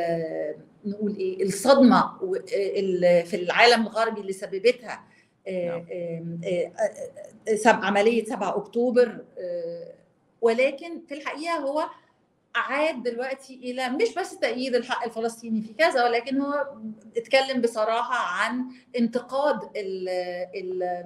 ال نقول ايه الصدمه و- آه، ال- في العالم الغربي اللي سببتها آه، نعم. آم، آه، آه، سب- عمليه 7 اكتوبر آه، ولكن في الحقيقه هو عاد دلوقتي الى مش بس تأييد الحق الفلسطيني في كذا ولكن هو اتكلم بصراحه عن انتقاد ال ال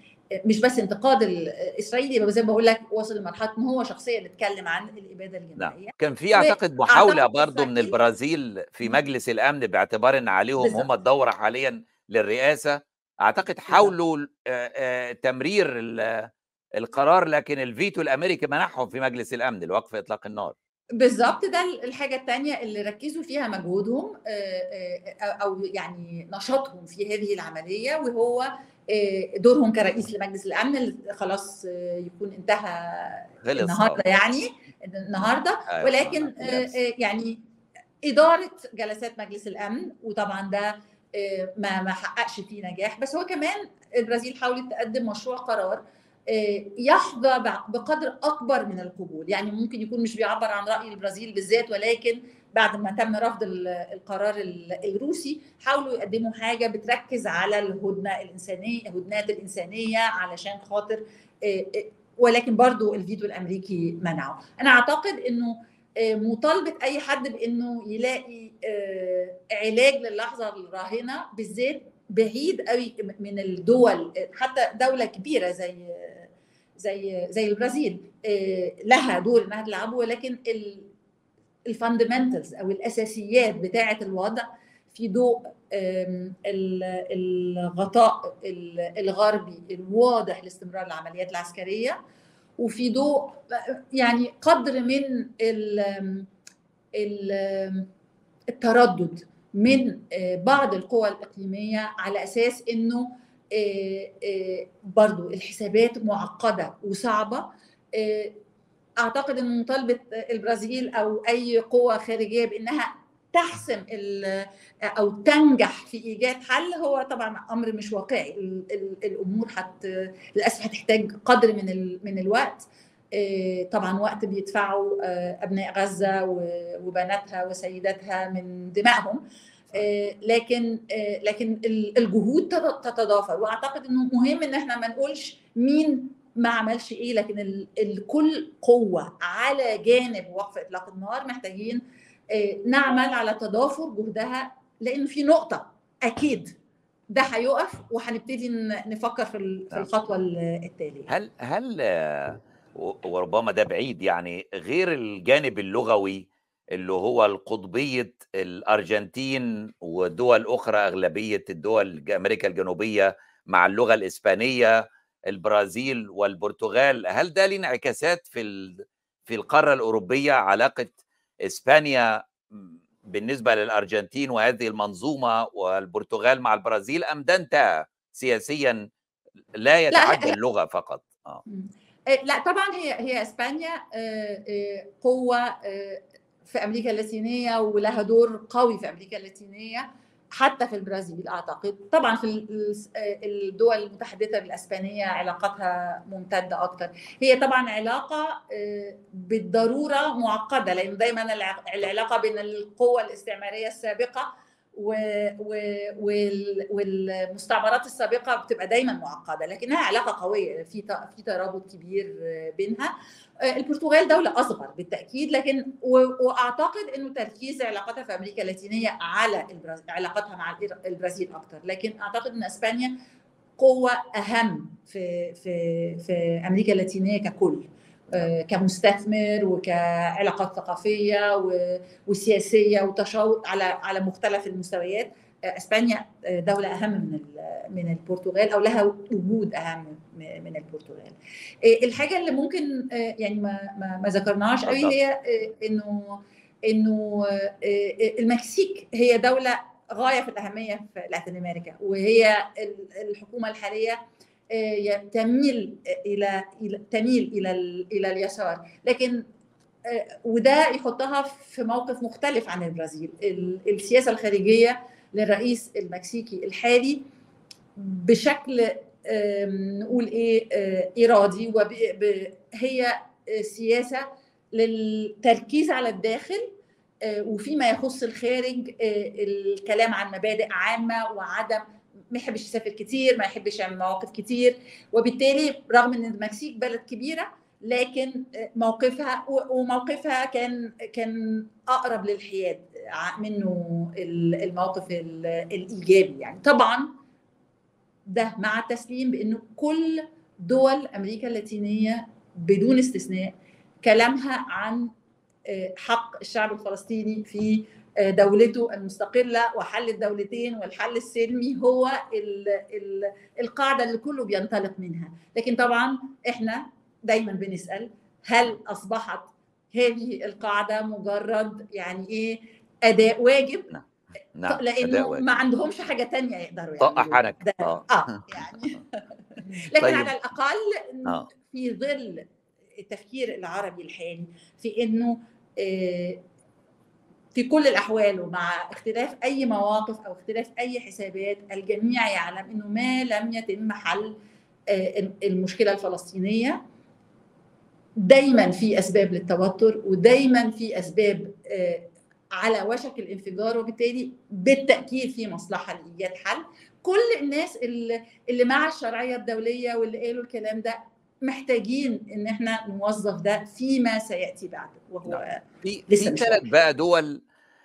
مش بس انتقاد الاسرائيلي يبقى زي ما بقول لك وصل لمرحله ان هو شخصيا اتكلم عن الاباده الجماعيه كان في اعتقد محاوله وأعتقد برضو من إسرائيل- البرازيل في مم. مجلس الامن باعتبار ان عليهم بالظبط. هم الدوره حاليا للرئاسه اعتقد حاولوا آه، آه، تمرير ال- القرار لكن الفيتو الامريكي منعهم في مجلس الامن لوقف اطلاق النار بالظبط ده الحاجة التانية اللي ركزوا فيها مجهودهم آه، آه، أو يعني نشاطهم في هذه العملية وهو آه، دورهم كرئيس لمجلس الأمن اللي خلاص آه، يكون انتهى خلص النهارده يعني النهارده أيوة، ولكن آه، آه، بالأمس. آه، يعني إدارة جلسات مجلس الأمن وطبعا ده آه، ما ما حققش فيه نجاح بس هو كمان البرازيل حاولت تقدم مشروع قرار آه، يحظى بع- بقدر اكبر من القبول يعني ممكن يكون مش بيعبر عن راي البرازيل بالذات ولكن بعد ما تم رفض ال- القرار ال- الروسي حاولوا يقدموا حاجه بتركز على الهدنه الانسانيه الهدنات الانسانيه علشان خاطر آه، آه، ولكن برضو الفيتو الامريكي منعه انا اعتقد انه آه، مطالبه اي حد بانه يلاقي آه، علاج للحظه الراهنه بالذات بعيد قوي من الدول حتى دوله كبيره زي زي زي البرازيل آه، لها دور انها تلعبه ولكن الفاندمنتالز او الاساسيات بتاعه الوضع في ضوء الغطاء الغربي الواضح لاستمرار العمليات العسكريه وفي ضوء يعني قدر من التردد من بعض القوى الاقليميه على اساس انه برضو الحسابات معقده وصعبه اعتقد ان مطالبه البرازيل او اي قوه خارجيه بانها تحسم او تنجح في ايجاد حل هو طبعا امر مش واقعي الامور حت للاسف هتحتاج قدر من من الوقت طبعا وقت بيدفعوا ابناء غزه وبناتها وسيداتها من دمائهم لكن لكن الجهود تتضافر واعتقد انه مهم ان احنا ما نقولش مين ما عملش ايه لكن الكل قوه على جانب وقف اطلاق النار محتاجين نعمل على تضافر جهدها لانه في نقطه اكيد ده هيقف وهنبتدي نفكر في الخطوه التاليه هل هل وربما ده بعيد يعني غير الجانب اللغوي اللي هو القطبية الأرجنتين ودول أخرى أغلبية الدول أمريكا الجنوبية مع اللغة الإسبانية البرازيل والبرتغال هل ده له انعكاسات في في القارة الأوروبية علاقة إسبانيا بالنسبة للأرجنتين وهذه المنظومة والبرتغال مع البرازيل أم ده انتهى سياسيا لا يتعدى لا اللغة فقط آه. لا طبعا هي هي اسبانيا قوه في امريكا اللاتينيه ولها دور قوي في امريكا اللاتينيه حتى في البرازيل اعتقد طبعا في الدول المتحدثه بالاسبانيه علاقاتها ممتده اكثر هي طبعا علاقه بالضروره معقده لان دايما العلاقه بين القوه الاستعماريه السابقه و... و... وال... والمستعمرات السابقه بتبقى دايما معقده لكنها علاقه قويه في ت... في ترابط كبير بينها البرتغال دوله اصغر بالتاكيد لكن و... واعتقد انه تركيز علاقتها في امريكا اللاتينيه على البراز... علاقتها مع البرازيل اكثر لكن اعتقد ان اسبانيا قوه اهم في في في امريكا اللاتينيه ككل كمستثمر وكعلاقات ثقافيه وسياسيه وتشاور على على مختلف المستويات اسبانيا دوله اهم من من البرتغال او لها وجود اهم من البرتغال الحاجه اللي ممكن يعني ما ما, ما ذكرناهاش قوي هي انه انه المكسيك هي دوله غايه في الاهميه في لاتين امريكا وهي الحكومه الحاليه تميل الى تميل الى الى اليسار لكن وده يحطها في موقف مختلف عن البرازيل السياسه الخارجيه للرئيس المكسيكي الحالي بشكل نقول ايه ارادي وهي سياسه للتركيز على الداخل وفيما يخص الخارج الكلام عن مبادئ عامه وعدم ما يحبش يسافر كتير ما يحبش يعمل مواقف كتير وبالتالي رغم ان المكسيك بلد كبيره لكن موقفها وموقفها كان كان اقرب للحياد منه الموقف الايجابي يعني طبعا ده مع التسليم بانه كل دول امريكا اللاتينيه بدون استثناء كلامها عن حق الشعب الفلسطيني في دولته المستقله وحل الدولتين والحل السلمي هو ال ال القاعده اللي كله بينطلق منها لكن طبعا احنا دايما بنسال هل اصبحت هذه القاعده مجرد يعني ايه اداء واجب نعم نعم لانه ما عندهمش حاجه تانية يقدروا طقح حنك اه اه يعني لكن طيب. على الاقل آه. في ظل التفكير العربي الحالي في انه آه في كل الاحوال ومع اختلاف اي مواقف او اختلاف اي حسابات الجميع يعلم انه ما لم يتم حل المشكله الفلسطينيه دايما في اسباب للتوتر ودايما في اسباب على وشك الانفجار وبالتالي بالتاكيد في مصلحه لايجاد حل كل الناس اللي, اللي مع الشرعيه الدوليه واللي قالوا الكلام ده محتاجين ان احنا نوظف ده فيما سياتي بعد وهو في في ثلاث بقى دول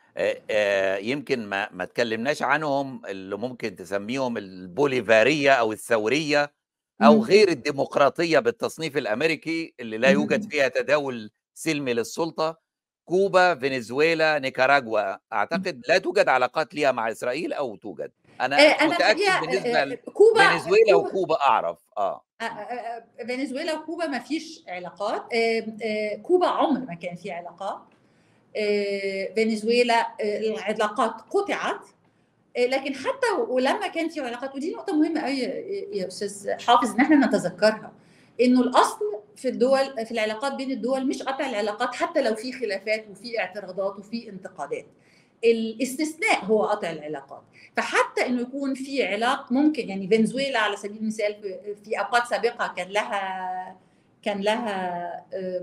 يمكن ما ما اتكلمناش عنهم اللي ممكن تسميهم البوليفاريه او الثوريه او غير الديمقراطيه بالتصنيف الامريكي اللي لا يوجد فيها تداول سلمي للسلطه كوبا فنزويلا نيكاراغوا اعتقد لا توجد علاقات ليها مع اسرائيل او توجد انا أنا متاكد الحقيقة بالنسبه كوبا لفنزويلا كوبا وكوبا اعرف اه فنزويلا وكوبا ما فيش علاقات كوبا عمر ما كان في علاقات فنزويلا العلاقات قطعت لكن حتى ولما كان في علاقات ودي نقطه مهمه قوي يا استاذ حافظ ان احنا نتذكرها انه الاصل في الدول في العلاقات بين الدول مش قطع العلاقات حتى لو في خلافات وفي اعتراضات وفي انتقادات الاستثناء هو قطع العلاقات فحتى انه يكون في علاقه ممكن يعني فنزويلا على سبيل المثال في اوقات سابقه كان لها كان لها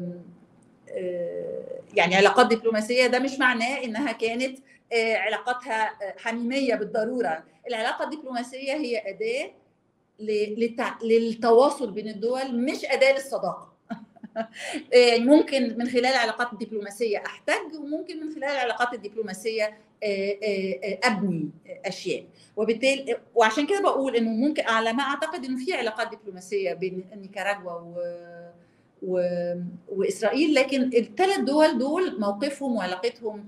يعني علاقات دبلوماسيه ده مش معناه انها كانت علاقاتها حميميه بالضروره العلاقه الدبلوماسيه هي اداه للتواصل بين الدول مش اداه للصداقه ممكن من خلال العلاقات الدبلوماسيه احتج وممكن من خلال العلاقات الدبلوماسيه ابني اشياء وبالتالي وعشان كده بقول انه ممكن على ما اعتقد انه في علاقات دبلوماسيه بين نيكاراغوا و... و... واسرائيل لكن الثلاث دول دول موقفهم وعلاقتهم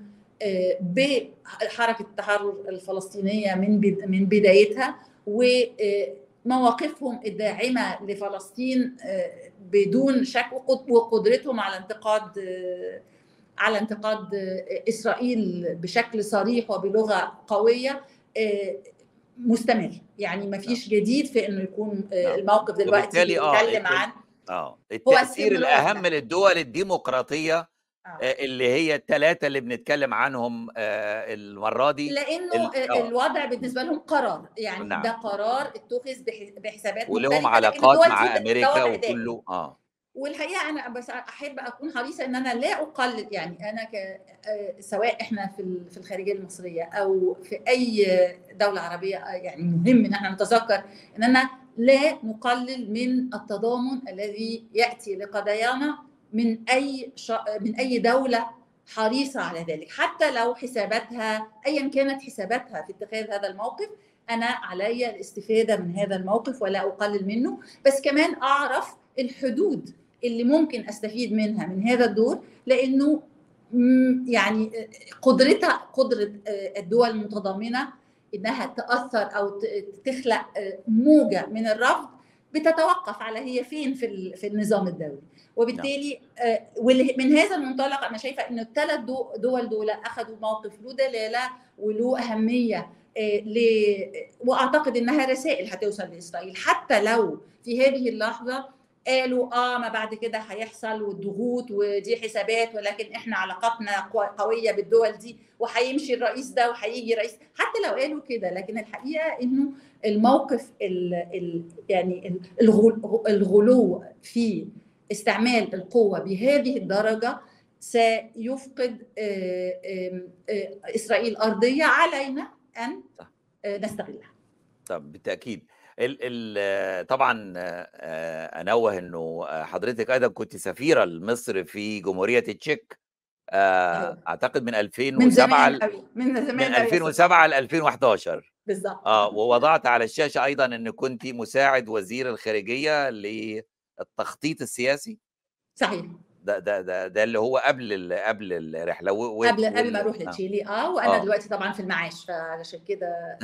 بحركه التحرر الفلسطينيه من من بدايتها ومواقفهم الداعمه لفلسطين بدون شك وقدرتهم على انتقاد على انتقاد اسرائيل بشكل صريح وبلغه قويه مستمر يعني ما فيش جديد في انه يكون الموقف دلوقتي بيتكلم عن اه التاثير الاهم للدول الديمقراطيه اللي هي الثلاثة اللي بنتكلم عنهم المرة دي لأنه ال... الوضع بالنسبة لهم قرار يعني نعم. ده قرار اتخذ بحسابات ولهم علاقات مع أمريكا وكله اه والحقيقه انا بس احب اكون حريصه ان انا لا اقلل يعني انا ك سواء احنا في في الخارجيه المصريه او في اي دوله عربيه يعني مهم ان احنا نتذكر اننا لا نقلل من التضامن الذي ياتي لقضايانا من اي من اي دوله حريصه على ذلك حتى لو حساباتها ايا كانت حساباتها في اتخاذ هذا الموقف انا علي الاستفاده من هذا الموقف ولا اقلل منه بس كمان اعرف الحدود اللي ممكن استفيد منها من هذا الدور لانه يعني قدرتها قدره الدول المتضامنه انها تاثر او تخلق موجه من الرفض بتتوقف على هي فين في في النظام الدولي وبالتالي من هذا المنطلق انا شايفه ان الثلاث دول دول اخذوا موقف له دلاله وله اهميه ل... واعتقد انها رسائل هتوصل لاسرائيل حتى لو في هذه اللحظه قالوا اه ما بعد كده هيحصل والضغوط ودي حسابات ولكن احنا علاقاتنا قويه بالدول دي وهيمشي الرئيس ده وهيجي رئيس حتى لو قالوا كده لكن الحقيقه انه الموقف ال ال يعني الغلو في استعمال القوه بهذه الدرجه سيفقد اسرائيل ارضيه علينا ان نستغلها. طب بالتاكيد ال ال طبعا انوه انه حضرتك ايضا كنت سفيره لمصر في جمهوريه التشيك اعتقد من 2007 من زمان قوي من زمان من 2007 ل 2011 بالظبط اه ووضعت على الشاشه ايضا ان كنت مساعد وزير الخارجيه للتخطيط السياسي صحيح ده ده ده, ده اللي هو قبل ال قبل الرحله و... قبل قبل ما اروح لتشيلي اه وانا آه. دلوقتي طبعا في المعاش فعلشان كده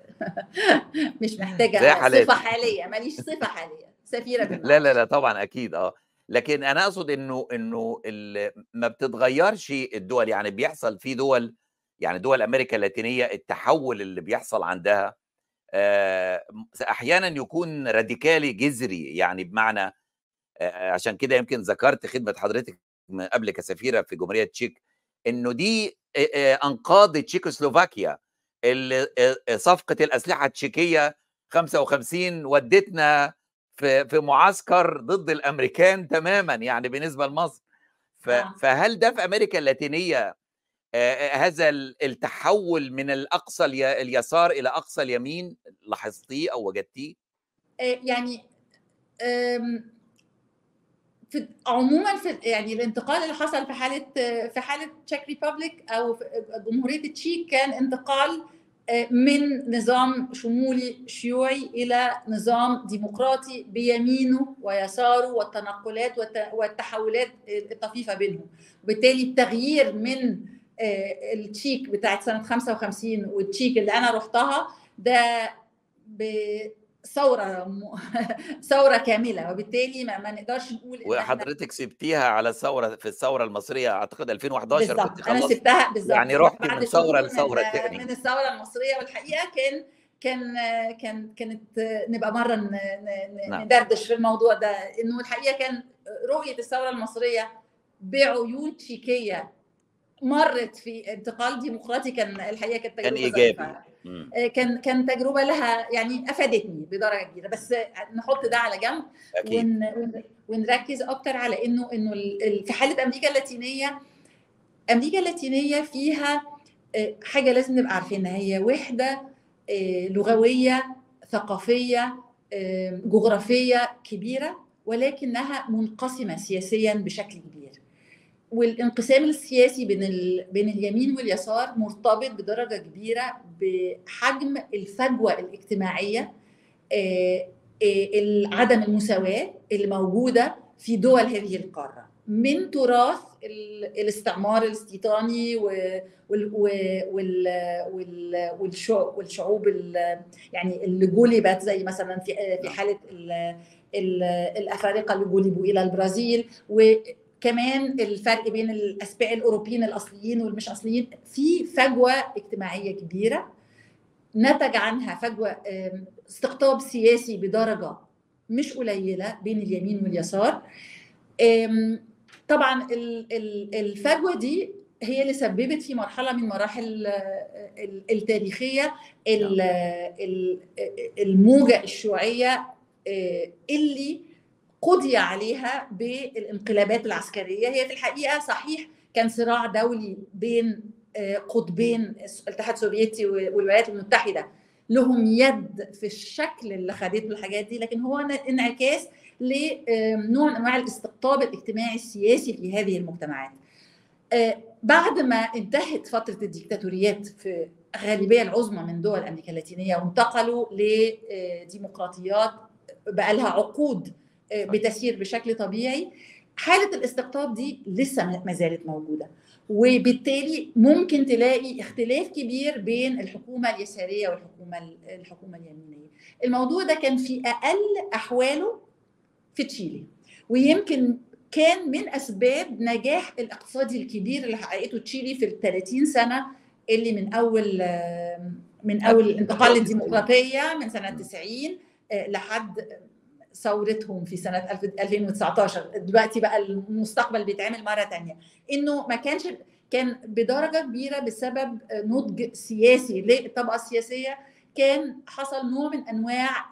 مش محتاجه صفه حاليه ماليش صفه حاليه سفيره بالمعاش. لا لا لا طبعا اكيد اه لكن انا اقصد انه انه ما بتتغيرش الدول يعني بيحصل في دول يعني دول امريكا اللاتينيه التحول اللي بيحصل عندها آه احيانا يكون راديكالي جذري يعني بمعنى عشان كده يمكن ذكرت خدمه حضرتك من قبل كسفيره في جمهوريه تشيك انه دي انقاذ تشيكوسلوفاكيا اللي صفقه الاسلحه التشيكيه 55 ودتنا في في معسكر ضد الامريكان تماما يعني بالنسبه لمصر فهل ده في امريكا اللاتينيه هذا التحول من الاقصى اليسار الى اقصى اليمين لاحظتيه او وجدتيه؟ يعني في عموما في يعني الانتقال اللي حصل في حاله في حاله تشيك ريبابليك او في جمهوريه التشيك كان انتقال من نظام شمولي شيوعي الى نظام ديمقراطي بيمينه ويساره والتنقلات والتحولات الطفيفه بينهم وبالتالي التغيير من التشيك بتاعت سنه 55 والتشيك اللي انا رحتها ده ثوره م... ثوره كامله وبالتالي ما, ما نقدرش نقول وحضرتك سبتيها على الثوره في الثوره المصريه اعتقد 2011 بالزبط. كنت انا سبتها بالظبط يعني رحتي من ثوره لثوره تاني من الثوره المصريه والحقيقه كان كان كان كانت نبقى مره ن... نعم. ندردش في الموضوع ده انه الحقيقه كان رؤيه الثوره المصريه بعيون تشيكيه مرت في انتقال ديمقراطي كان الحقيقه كانت تجربه كان ايجابي كان كان تجربه لها يعني افادتني بدرجه كبيره بس نحط ده على جنب ون ونركز اكتر على انه انه في حاله امريكا اللاتينيه امريكا اللاتينيه فيها حاجه لازم نبقى عارفينها هي وحده لغويه ثقافيه جغرافيه كبيره ولكنها منقسمه سياسيا بشكل كبير والانقسام السياسي بين ال... بين اليمين واليسار مرتبط بدرجه كبيره بحجم الفجوه الاجتماعيه عدم المساواه اللي موجوده في دول هذه القاره من تراث الاستعمار الاستيطاني والشعوب يعني اللي جلبت زي مثلا في في حاله الافارقه اللي جلبوا الى البرازيل كمان الفرق بين الاسباء الاوروبيين الاصليين والمش اصليين في فجوه اجتماعيه كبيره نتج عنها فجوه استقطاب سياسي بدرجه مش قليله بين اليمين واليسار طبعا الفجوه دي هي اللي سببت في مرحله من مراحل التاريخيه الموجه الشيوعيه اللي قضي عليها بالانقلابات العسكريه هي في الحقيقه صحيح كان صراع دولي بين قطبين الاتحاد السوفيتي والولايات المتحده لهم يد في الشكل اللي خدته الحاجات دي لكن هو انعكاس لنوع من انواع الاستقطاب الاجتماعي السياسي في هذه المجتمعات. بعد ما انتهت فتره الديكتاتوريات في الغالبيه العظمى من دول امريكا اللاتينيه وانتقلوا لديمقراطيات بقى لها عقود بتسير بشكل طبيعي حاله الاستقطاب دي لسه ما زالت موجوده وبالتالي ممكن تلاقي اختلاف كبير بين الحكومه اليساريه والحكومه الحكومه اليمينيه الموضوع ده كان في اقل احواله في تشيلي ويمكن كان من اسباب نجاح الاقتصادي الكبير اللي حققته تشيلي في ال 30 سنه اللي من اول من اول الانتقال للديمقراطيه من سنه 90 لحد ثورتهم في سنه 2019 دلوقتي بقى المستقبل بيتعمل مره تانية انه ما كانش كان بدرجه كبيره بسبب نضج سياسي للطبقه السياسيه كان حصل نوع من انواع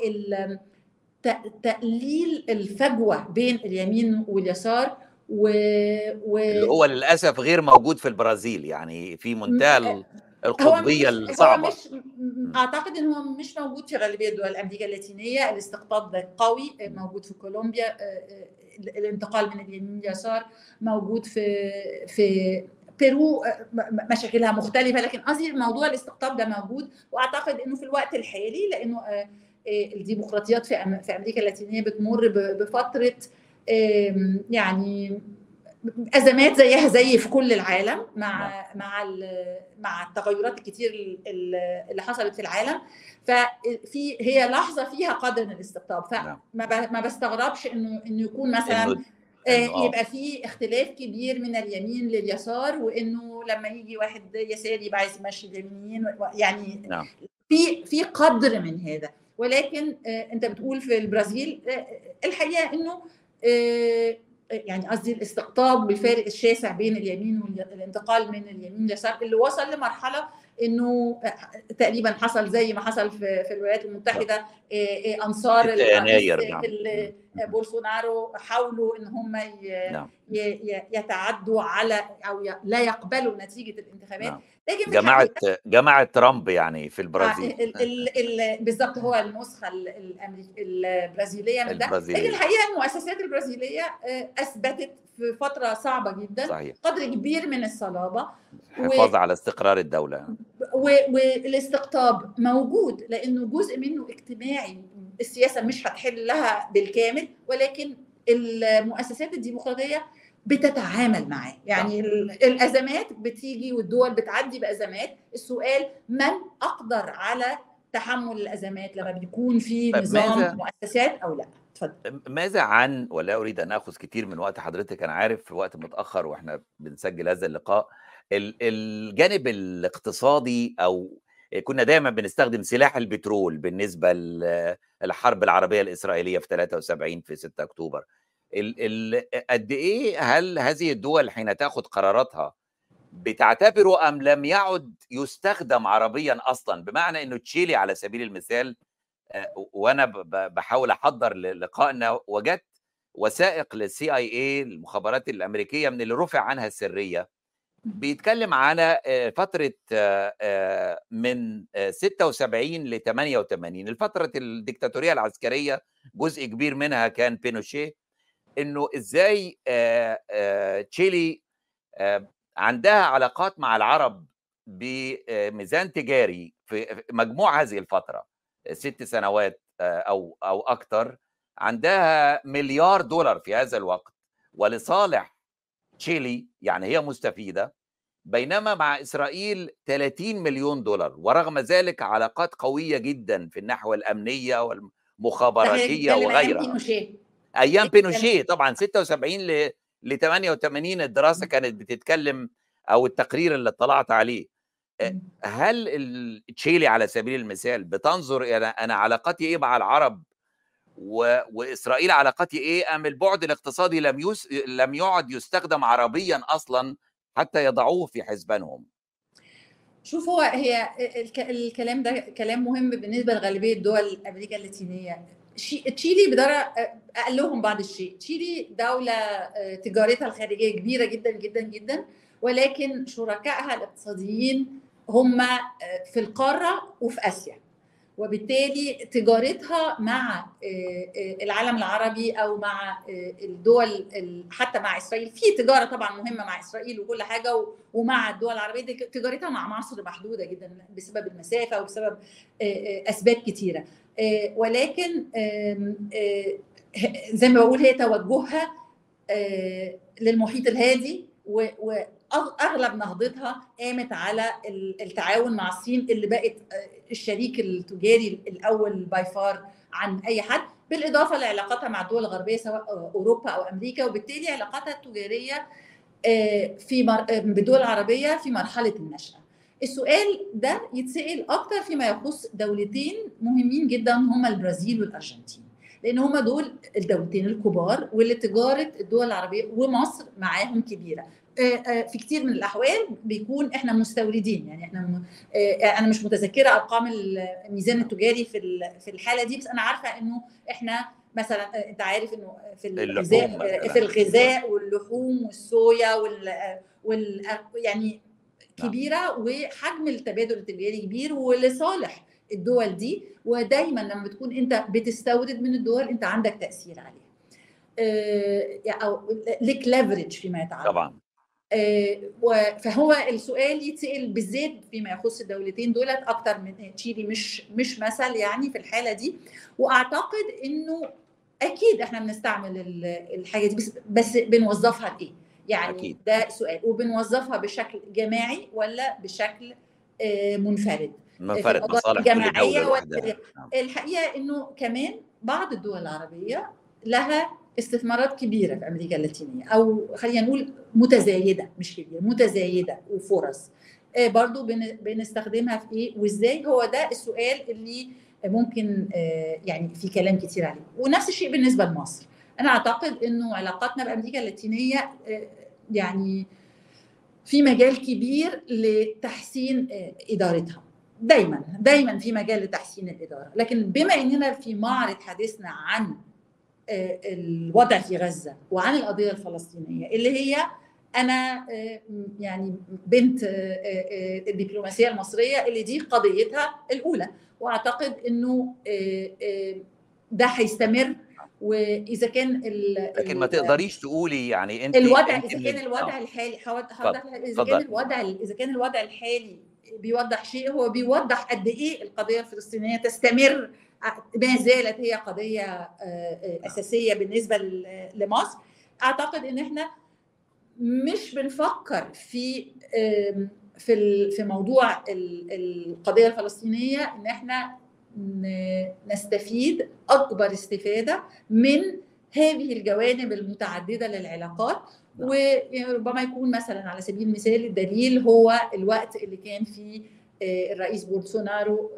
تقليل الفجوه بين اليمين واليسار و... و... اللي هو للاسف غير موجود في البرازيل يعني في منتهى القطبيه الصعبه هو مش اعتقد ان هو مش موجود في غالبيه دول امريكا اللاتينيه الاستقطاب ده قوي موجود في كولومبيا الانتقال من اليمين لليسار موجود في في بيرو مشاكلها مختلفه لكن قصدي موضوع الاستقطاب ده موجود واعتقد انه في الوقت الحالي لانه الديمقراطيات في في امريكا اللاتينيه بتمر بفتره يعني ازمات زيها زي في كل العالم مع مع مع التغيرات الكتير اللي حصلت في العالم ففي هي لحظه فيها قدر من الاستقطاب فما ما بستغربش انه انه يكون مثلا يبقى في اختلاف كبير من اليمين لليسار وانه لما يجي واحد يساري يبقى عايز يمشي اليمينيين يعني نعم. في في قدر من هذا ولكن انت بتقول في البرازيل الحقيقه انه يعني قصدي الاستقطاب والفارق الشاسع بين اليمين والانتقال من اليمين لليسار اللي وصل لمرحله انه تقريبا حصل زي ما حصل في, في الولايات المتحده انصار يناير بولسونارو حاولوا ان هم يتعدوا على او لا يقبلوا نتيجه الانتخابات لكن جماعه جماعه ترامب يعني في البرازيل بالظبط هو النسخه البرازيليه من ده لكن الحقيقه المؤسسات البرازيليه اثبتت في فتره صعبه جدا صحيح. قدر كبير من الصلابه حفاظ و... على استقرار الدوله والاستقطاب موجود لانه جزء منه اجتماعي السياسه مش هتحلها بالكامل ولكن المؤسسات الديمقراطيه بتتعامل معاه يعني الازمات بتيجي والدول بتعدي بازمات السؤال من اقدر على تحمل الازمات لما بيكون في نظام ماذا مؤسسات او لا اتفضل ماذا عن ولا اريد ان اخذ كثير من وقت حضرتك انا عارف في وقت متاخر واحنا بنسجل هذا اللقاء الجانب الاقتصادي او كنا دايما بنستخدم سلاح البترول بالنسبه للحرب العربيه الاسرائيليه في 73 في 6 اكتوبر قد ايه هل هذه الدول حين تاخذ قراراتها بتعتبره ام لم يعد يستخدم عربيا اصلا بمعنى انه تشيلي على سبيل المثال وانا بحاول احضر لقائنا وجدت وثائق للسي اي اي المخابرات الامريكيه من اللي رفع عنها السريه بيتكلم على فتره من 76 ل 88 الفتره الدكتاتوريه العسكريه جزء كبير منها كان بينوشيه انه ازاي تشيلي عندها علاقات مع العرب بميزان تجاري في مجموع هذه الفتره ست سنوات او او اكثر عندها مليار دولار في هذا الوقت ولصالح تشيلي يعني هي مستفيده بينما مع اسرائيل 30 مليون دولار ورغم ذلك علاقات قويه جدا في النحو الامنيه والمخابراتيه وغيرها ايام بينوشيه طبعا 76 ل ل 88 الدراسه كانت بتتكلم او التقرير اللي اطلعت عليه هل تشيلي على سبيل المثال بتنظر الى انا علاقتي ايه مع العرب و... واسرائيل علاقتي ايه ام البعد الاقتصادي لم يس... لم يعد يستخدم عربيا اصلا حتى يضعوه في حسبانهم شوف هو هي الكلام ده كلام مهم بالنسبه لغالبيه دول امريكا اللاتينيه تشيلي بدرجه اقلهم بعض الشيء تشيلي دوله تجارتها الخارجيه كبيره جدا جدا جدا ولكن شركائها الاقتصاديين هم في القاره وفي اسيا وبالتالي تجارتها مع العالم العربي او مع الدول حتى مع اسرائيل في تجاره طبعا مهمه مع اسرائيل وكل حاجه ومع الدول العربيه دي تجارتها مع مصر محدوده جدا بسبب المسافه وبسبب اسباب كثيره ولكن زي ما بقول هي توجهها للمحيط الهادي واغلب نهضتها قامت على التعاون مع الصين اللي بقت الشريك التجاري الاول باي فار عن اي حد بالاضافه لعلاقاتها مع الدول الغربيه سواء اوروبا او امريكا وبالتالي علاقاتها التجاريه في بالدول العربيه في مرحله النشاه. السؤال ده يتسال اكتر فيما يخص دولتين مهمين جدا هما البرازيل والارجنتين. لان هما دول الدولتين الكبار واللي تجاره الدول العربيه ومصر معاهم كبيره في كتير من الاحوال بيكون احنا مستوردين يعني احنا انا مش متذكره ارقام الميزان التجاري في في الحاله دي بس انا عارفه انه احنا مثلا انت عارف انه في الغذاء في الغذاء واللحوم والصويا وال, وال يعني كبيره وحجم التبادل التجاري كبير ولصالح الدول دي ودايما لما بتكون انت بتستورد من الدول انت عندك تاثير عليها او ليك ليفرج فيما يتعلق طبعا فهو السؤال يتسال بالذات فيما يخص الدولتين دولت اكتر من تشيلي مش مش مثل يعني في الحاله دي واعتقد انه اكيد احنا بنستعمل الحاجه دي بس بس بنوظفها لايه؟ يعني أكيد. ده سؤال وبنوظفها بشكل جماعي ولا بشكل منفرد؟ منفرد مصالح جماعيه الحقيقه انه كمان بعض الدول العربيه لها استثمارات كبيره في امريكا اللاتينيه او خلينا نقول متزايده مش كبيره متزايده وفرص برضو بنستخدمها في ايه وازاي هو ده السؤال اللي ممكن يعني في كلام كتير عليه ونفس الشيء بالنسبه لمصر انا اعتقد انه علاقاتنا بامريكا اللاتينيه يعني في مجال كبير لتحسين ادارتها دايما دايما في مجال لتحسين الاداره لكن بما اننا في معرض حديثنا عن الوضع في غزه وعن القضيه الفلسطينيه اللي هي انا يعني بنت الدبلوماسيه المصريه اللي دي قضيتها الاولى واعتقد انه ده هيستمر واذا كان لكن ما تقدريش تقولي يعني انت الوضع اذا كان الوضع الحالي اذا كان الوضع اذا كان الوضع الحالي بيوضح شيء هو بيوضح قد ايه القضيه الفلسطينيه تستمر ما زالت هي قضيه اساسيه بالنسبه لمصر اعتقد ان احنا مش بنفكر في في في موضوع القضيه الفلسطينيه ان احنا نستفيد اكبر استفاده من هذه الجوانب المتعدده للعلاقات وربما يكون مثلا على سبيل المثال الدليل هو الوقت اللي كان فيه الرئيس بولسونارو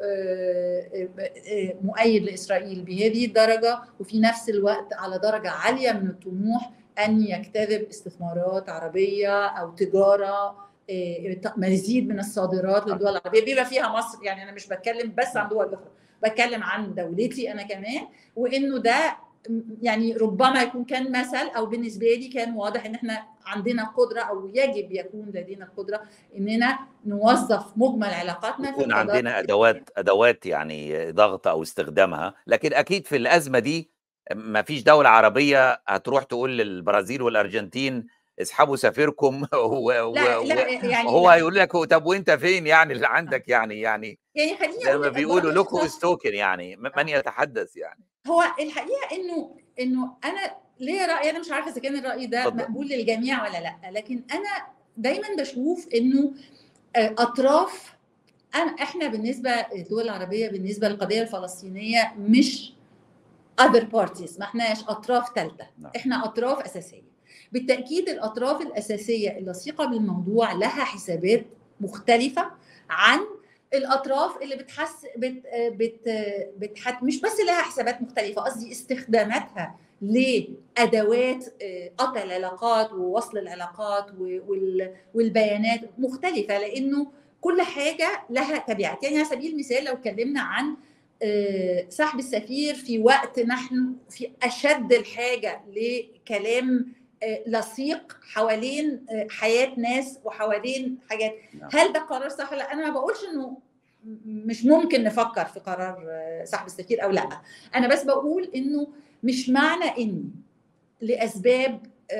مؤيد لاسرائيل بهذه الدرجه وفي نفس الوقت على درجه عاليه من الطموح ان يجتذب استثمارات عربيه او تجاره مزيد من الصادرات للدول العربيه بما فيها مصر يعني انا مش بتكلم بس عن دول اخرى بتكلم عن دولتي انا كمان وانه ده يعني ربما يكون كان مثل او بالنسبه لي كان واضح ان احنا عندنا قدره او يجب يكون لدينا القدره اننا نوظف مجمل علاقاتنا يكون عندنا ادوات ادوات يعني ضغط او استخدامها لكن اكيد في الازمه دي ما فيش دوله عربيه هتروح تقول للبرازيل والارجنتين اسحبوا سفيركم و... لا و... لا يعني هو هيقول لك طب وانت فين يعني اللي عندك يعني يعني يعني خليني زي ما بيقولوا لكم استوكن يعني من يتحدث يعني هو الحقيقه انه انه انا ليا راي انا مش عارفه اذا كان الراي ده اتفضل. مقبول للجميع ولا لا لكن انا دايما بشوف انه اطراف أنا احنا بالنسبه للدول العربيه بالنسبه للقضيه الفلسطينيه مش other parties ما احناش اطراف ثالثه نعم. احنا اطراف اساسيه بالتاكيد الاطراف الاساسيه اللصيقه بالموضوع لها حسابات مختلفه عن الاطراف اللي بتحس بت بت بتحت مش بس لها حسابات مختلفه قصدي استخداماتها لادوات قطع العلاقات ووصل العلاقات والبيانات مختلفه لانه كل حاجه لها تبعات يعني على سبيل المثال لو اتكلمنا عن سحب السفير في وقت نحن في اشد الحاجه لكلام لصيق حوالين حياه ناس وحوالين حاجات هل ده قرار صح ولا انا ما بقولش انه مش ممكن نفكر في قرار سحب السفير او لا انا بس بقول انه مش معنى اني لاسباب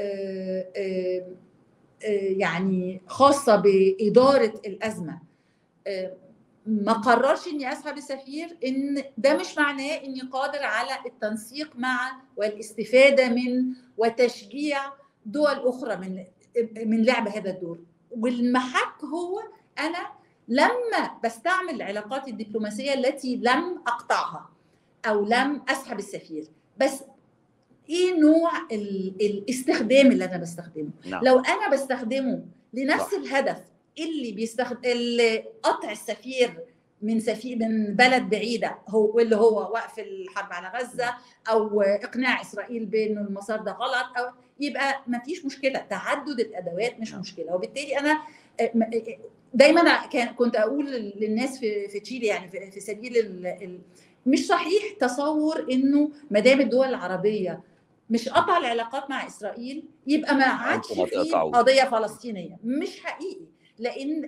يعني خاصه باداره الازمه ما قررش اني اسحب السفير ان ده مش معناه اني قادر على التنسيق مع والاستفاده من وتشجيع دول اخرى من من لعب هذا الدور والمحك هو انا لما بستعمل العلاقات الدبلوماسيه التي لم اقطعها او لم اسحب السفير بس ايه نوع الاستخدام اللي انا بستخدمه نعم. لو انا بستخدمه لنفس صح. الهدف اللي بيستخدم اللي قطع السفير من سفير من بلد بعيده هو واللي هو وقف الحرب على غزه او اقناع اسرائيل بانه المسار ده غلط او يبقى ما فيش مشكله تعدد الادوات مش مشكله وبالتالي انا دايما كان كنت اقول للناس في في تشيلي يعني في, في سبيل ال ال مش صحيح تصور انه ما دام الدول العربيه مش قطع العلاقات مع اسرائيل يبقى ما عادش في قضيه فلسطينيه مش حقيقي لان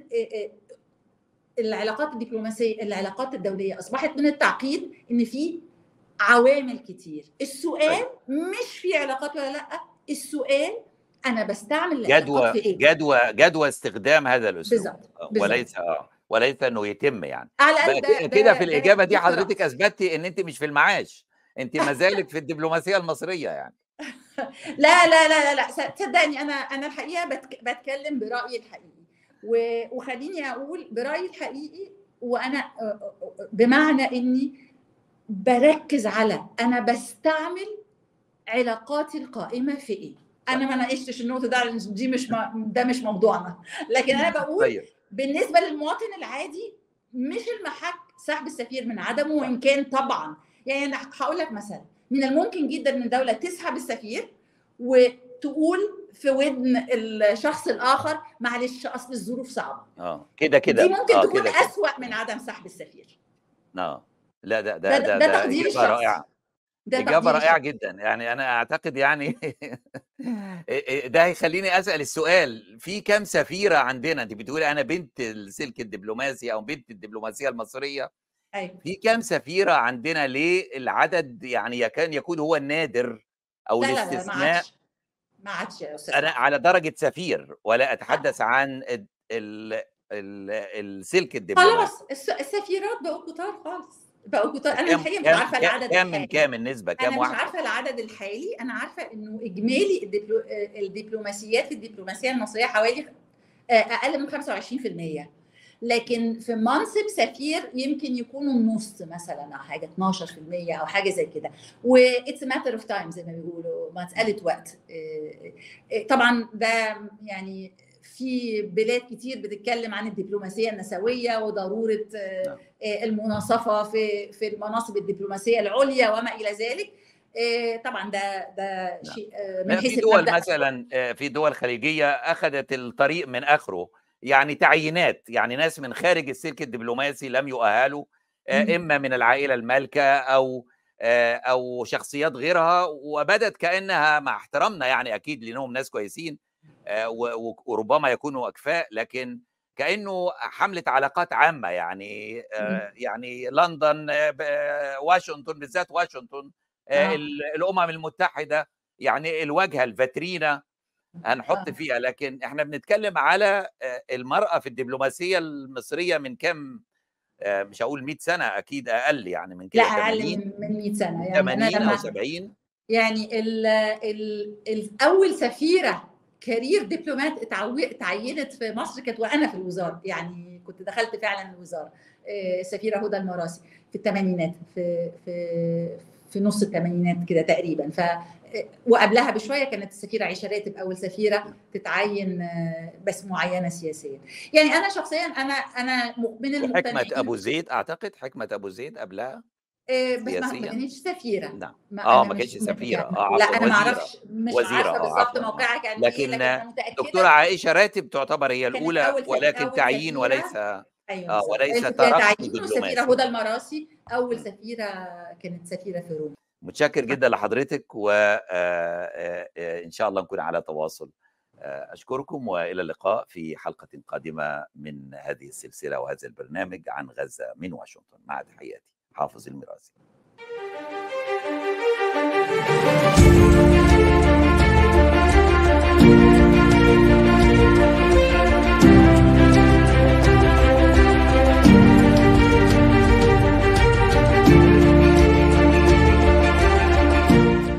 العلاقات الدبلوماسيه العلاقات الدوليه اصبحت من التعقيد ان في عوامل كتير السؤال مش في علاقات ولا لا السؤال انا بستعمل جدوى في إيه؟ جدوى جدوى استخدام هذا الاسلوب بالظبط وليس اه وليس انه يتم يعني على بقى كده في الاجابه دي حضرتك اثبتي ان انت مش في المعاش انت ما زالت في الدبلوماسيه المصريه يعني لا لا لا لا لا صدقني انا انا الحقيقه بتك... بتكلم برايي الحقيقي و... وخليني اقول برايي الحقيقي وانا بمعنى اني بركز على انا بستعمل علاقاتي القائمه في ايه انا ما ناقشتش النقطه ده دي مش ما ده مش موضوعنا لكن انا بقول طيب. بالنسبه للمواطن العادي مش المحك سحب السفير من عدمه وان كان طبعا يعني انا هقول لك مثلا من الممكن جدا ان دوله تسحب السفير وتقول في ودن الشخص الاخر معلش اصل الظروف صعبه اه كده كده دي ممكن آه تكون كده اسوأ من عدم سحب السفير اه لا ده ده ده ده, ده تقدير إجابة الشخص رائعة ده إجابة تقدير رائعة الشخص جدا يعني أنا أعتقد يعني ده هيخليني أسأل السؤال في كم سفيرة عندنا أنت بتقولي أنا بنت السلك الدبلوماسي أو بنت الدبلوماسية المصرية ايوه في كم سفيرة عندنا ليه العدد يعني يكاد يكون هو النادر أو لا لا لا ما الاستثناء عادش ما عادش يا استاذ أنا محمد على درجة سفير ولا لا أتحدث عن ال- ال- السلك الدبلوماسي خلاص السفيرات بقوا كتار خالص بقوا كتار انا الحقيقه مش عارفه العدد كام من كام النسبه كام انا واحده مش عارفه العدد الحالي انا عارفه انه اجمالي الدبلو... الدبلوماسيات في الدبلوماسيه المصريه حوالي اقل من 25% لكن في منصب سفير يمكن يكونوا النص مثلا او حاجه 12% او حاجه زي كده واتس ماتر اوف تايم زي ما بيقولوا مساله وقت طبعا ده يعني في بلاد كتير بتتكلم عن الدبلوماسيه النسويه وضروره المناصفه في في المناصب الدبلوماسيه العليا وما الى ذلك طبعا ده ده شيء من حيث في دول مثلا في دول خليجيه اخذت الطريق من اخره يعني تعيينات يعني ناس من خارج السلك الدبلوماسي لم يؤهلوا اما من العائله المالكه او او شخصيات غيرها وبدت كانها مع احترامنا يعني اكيد لانهم ناس كويسين وربما يكونوا اكفاء لكن كانه حمله علاقات عامه يعني يعني لندن واشنطن بالذات واشنطن الامم المتحده يعني الواجهه الفاترينا هنحط فيها لكن احنا بنتكلم على المراه في الدبلوماسيه المصريه من كام مش هقول 100 سنه اكيد اقل يعني من كده لا اقل من 100 سنه يعني 80 او 70 يعني ال ال الاول سفيره كارير دبلومات اتعينت في مصر كانت وانا في الوزاره يعني كنت دخلت فعلا الوزاره سفيره هدى المراسي في الثمانينات في في في نص الثمانينات كده تقريبا ف وقبلها بشويه كانت السفيره عائشه راتب اول سفيره تتعين بس معينه سياسيا يعني انا شخصيا انا انا من المقتنعين حكمه ابو زيد اعتقد حكمه ابو زيد قبلها إيه بس ما كانتش سفيره نعم اه ما كانتش سفيره اه لا انا ما اعرفش مش وزيرة. عارفه بالظبط موقعها كان لكن, لكن دكتوره عائشه راتب تعتبر هي الاولى ولكن تعيين وليس ايوه اه وليس تعيين وسفيره هدى المراسي اول سفيره كانت سفيره في روما متشكر جدا لحضرتك وان شاء الله نكون على تواصل اشكركم والى اللقاء في حلقه قادمه من هذه السلسله وهذا البرنامج عن غزه من واشنطن مع تحياتي حافظ الميراثي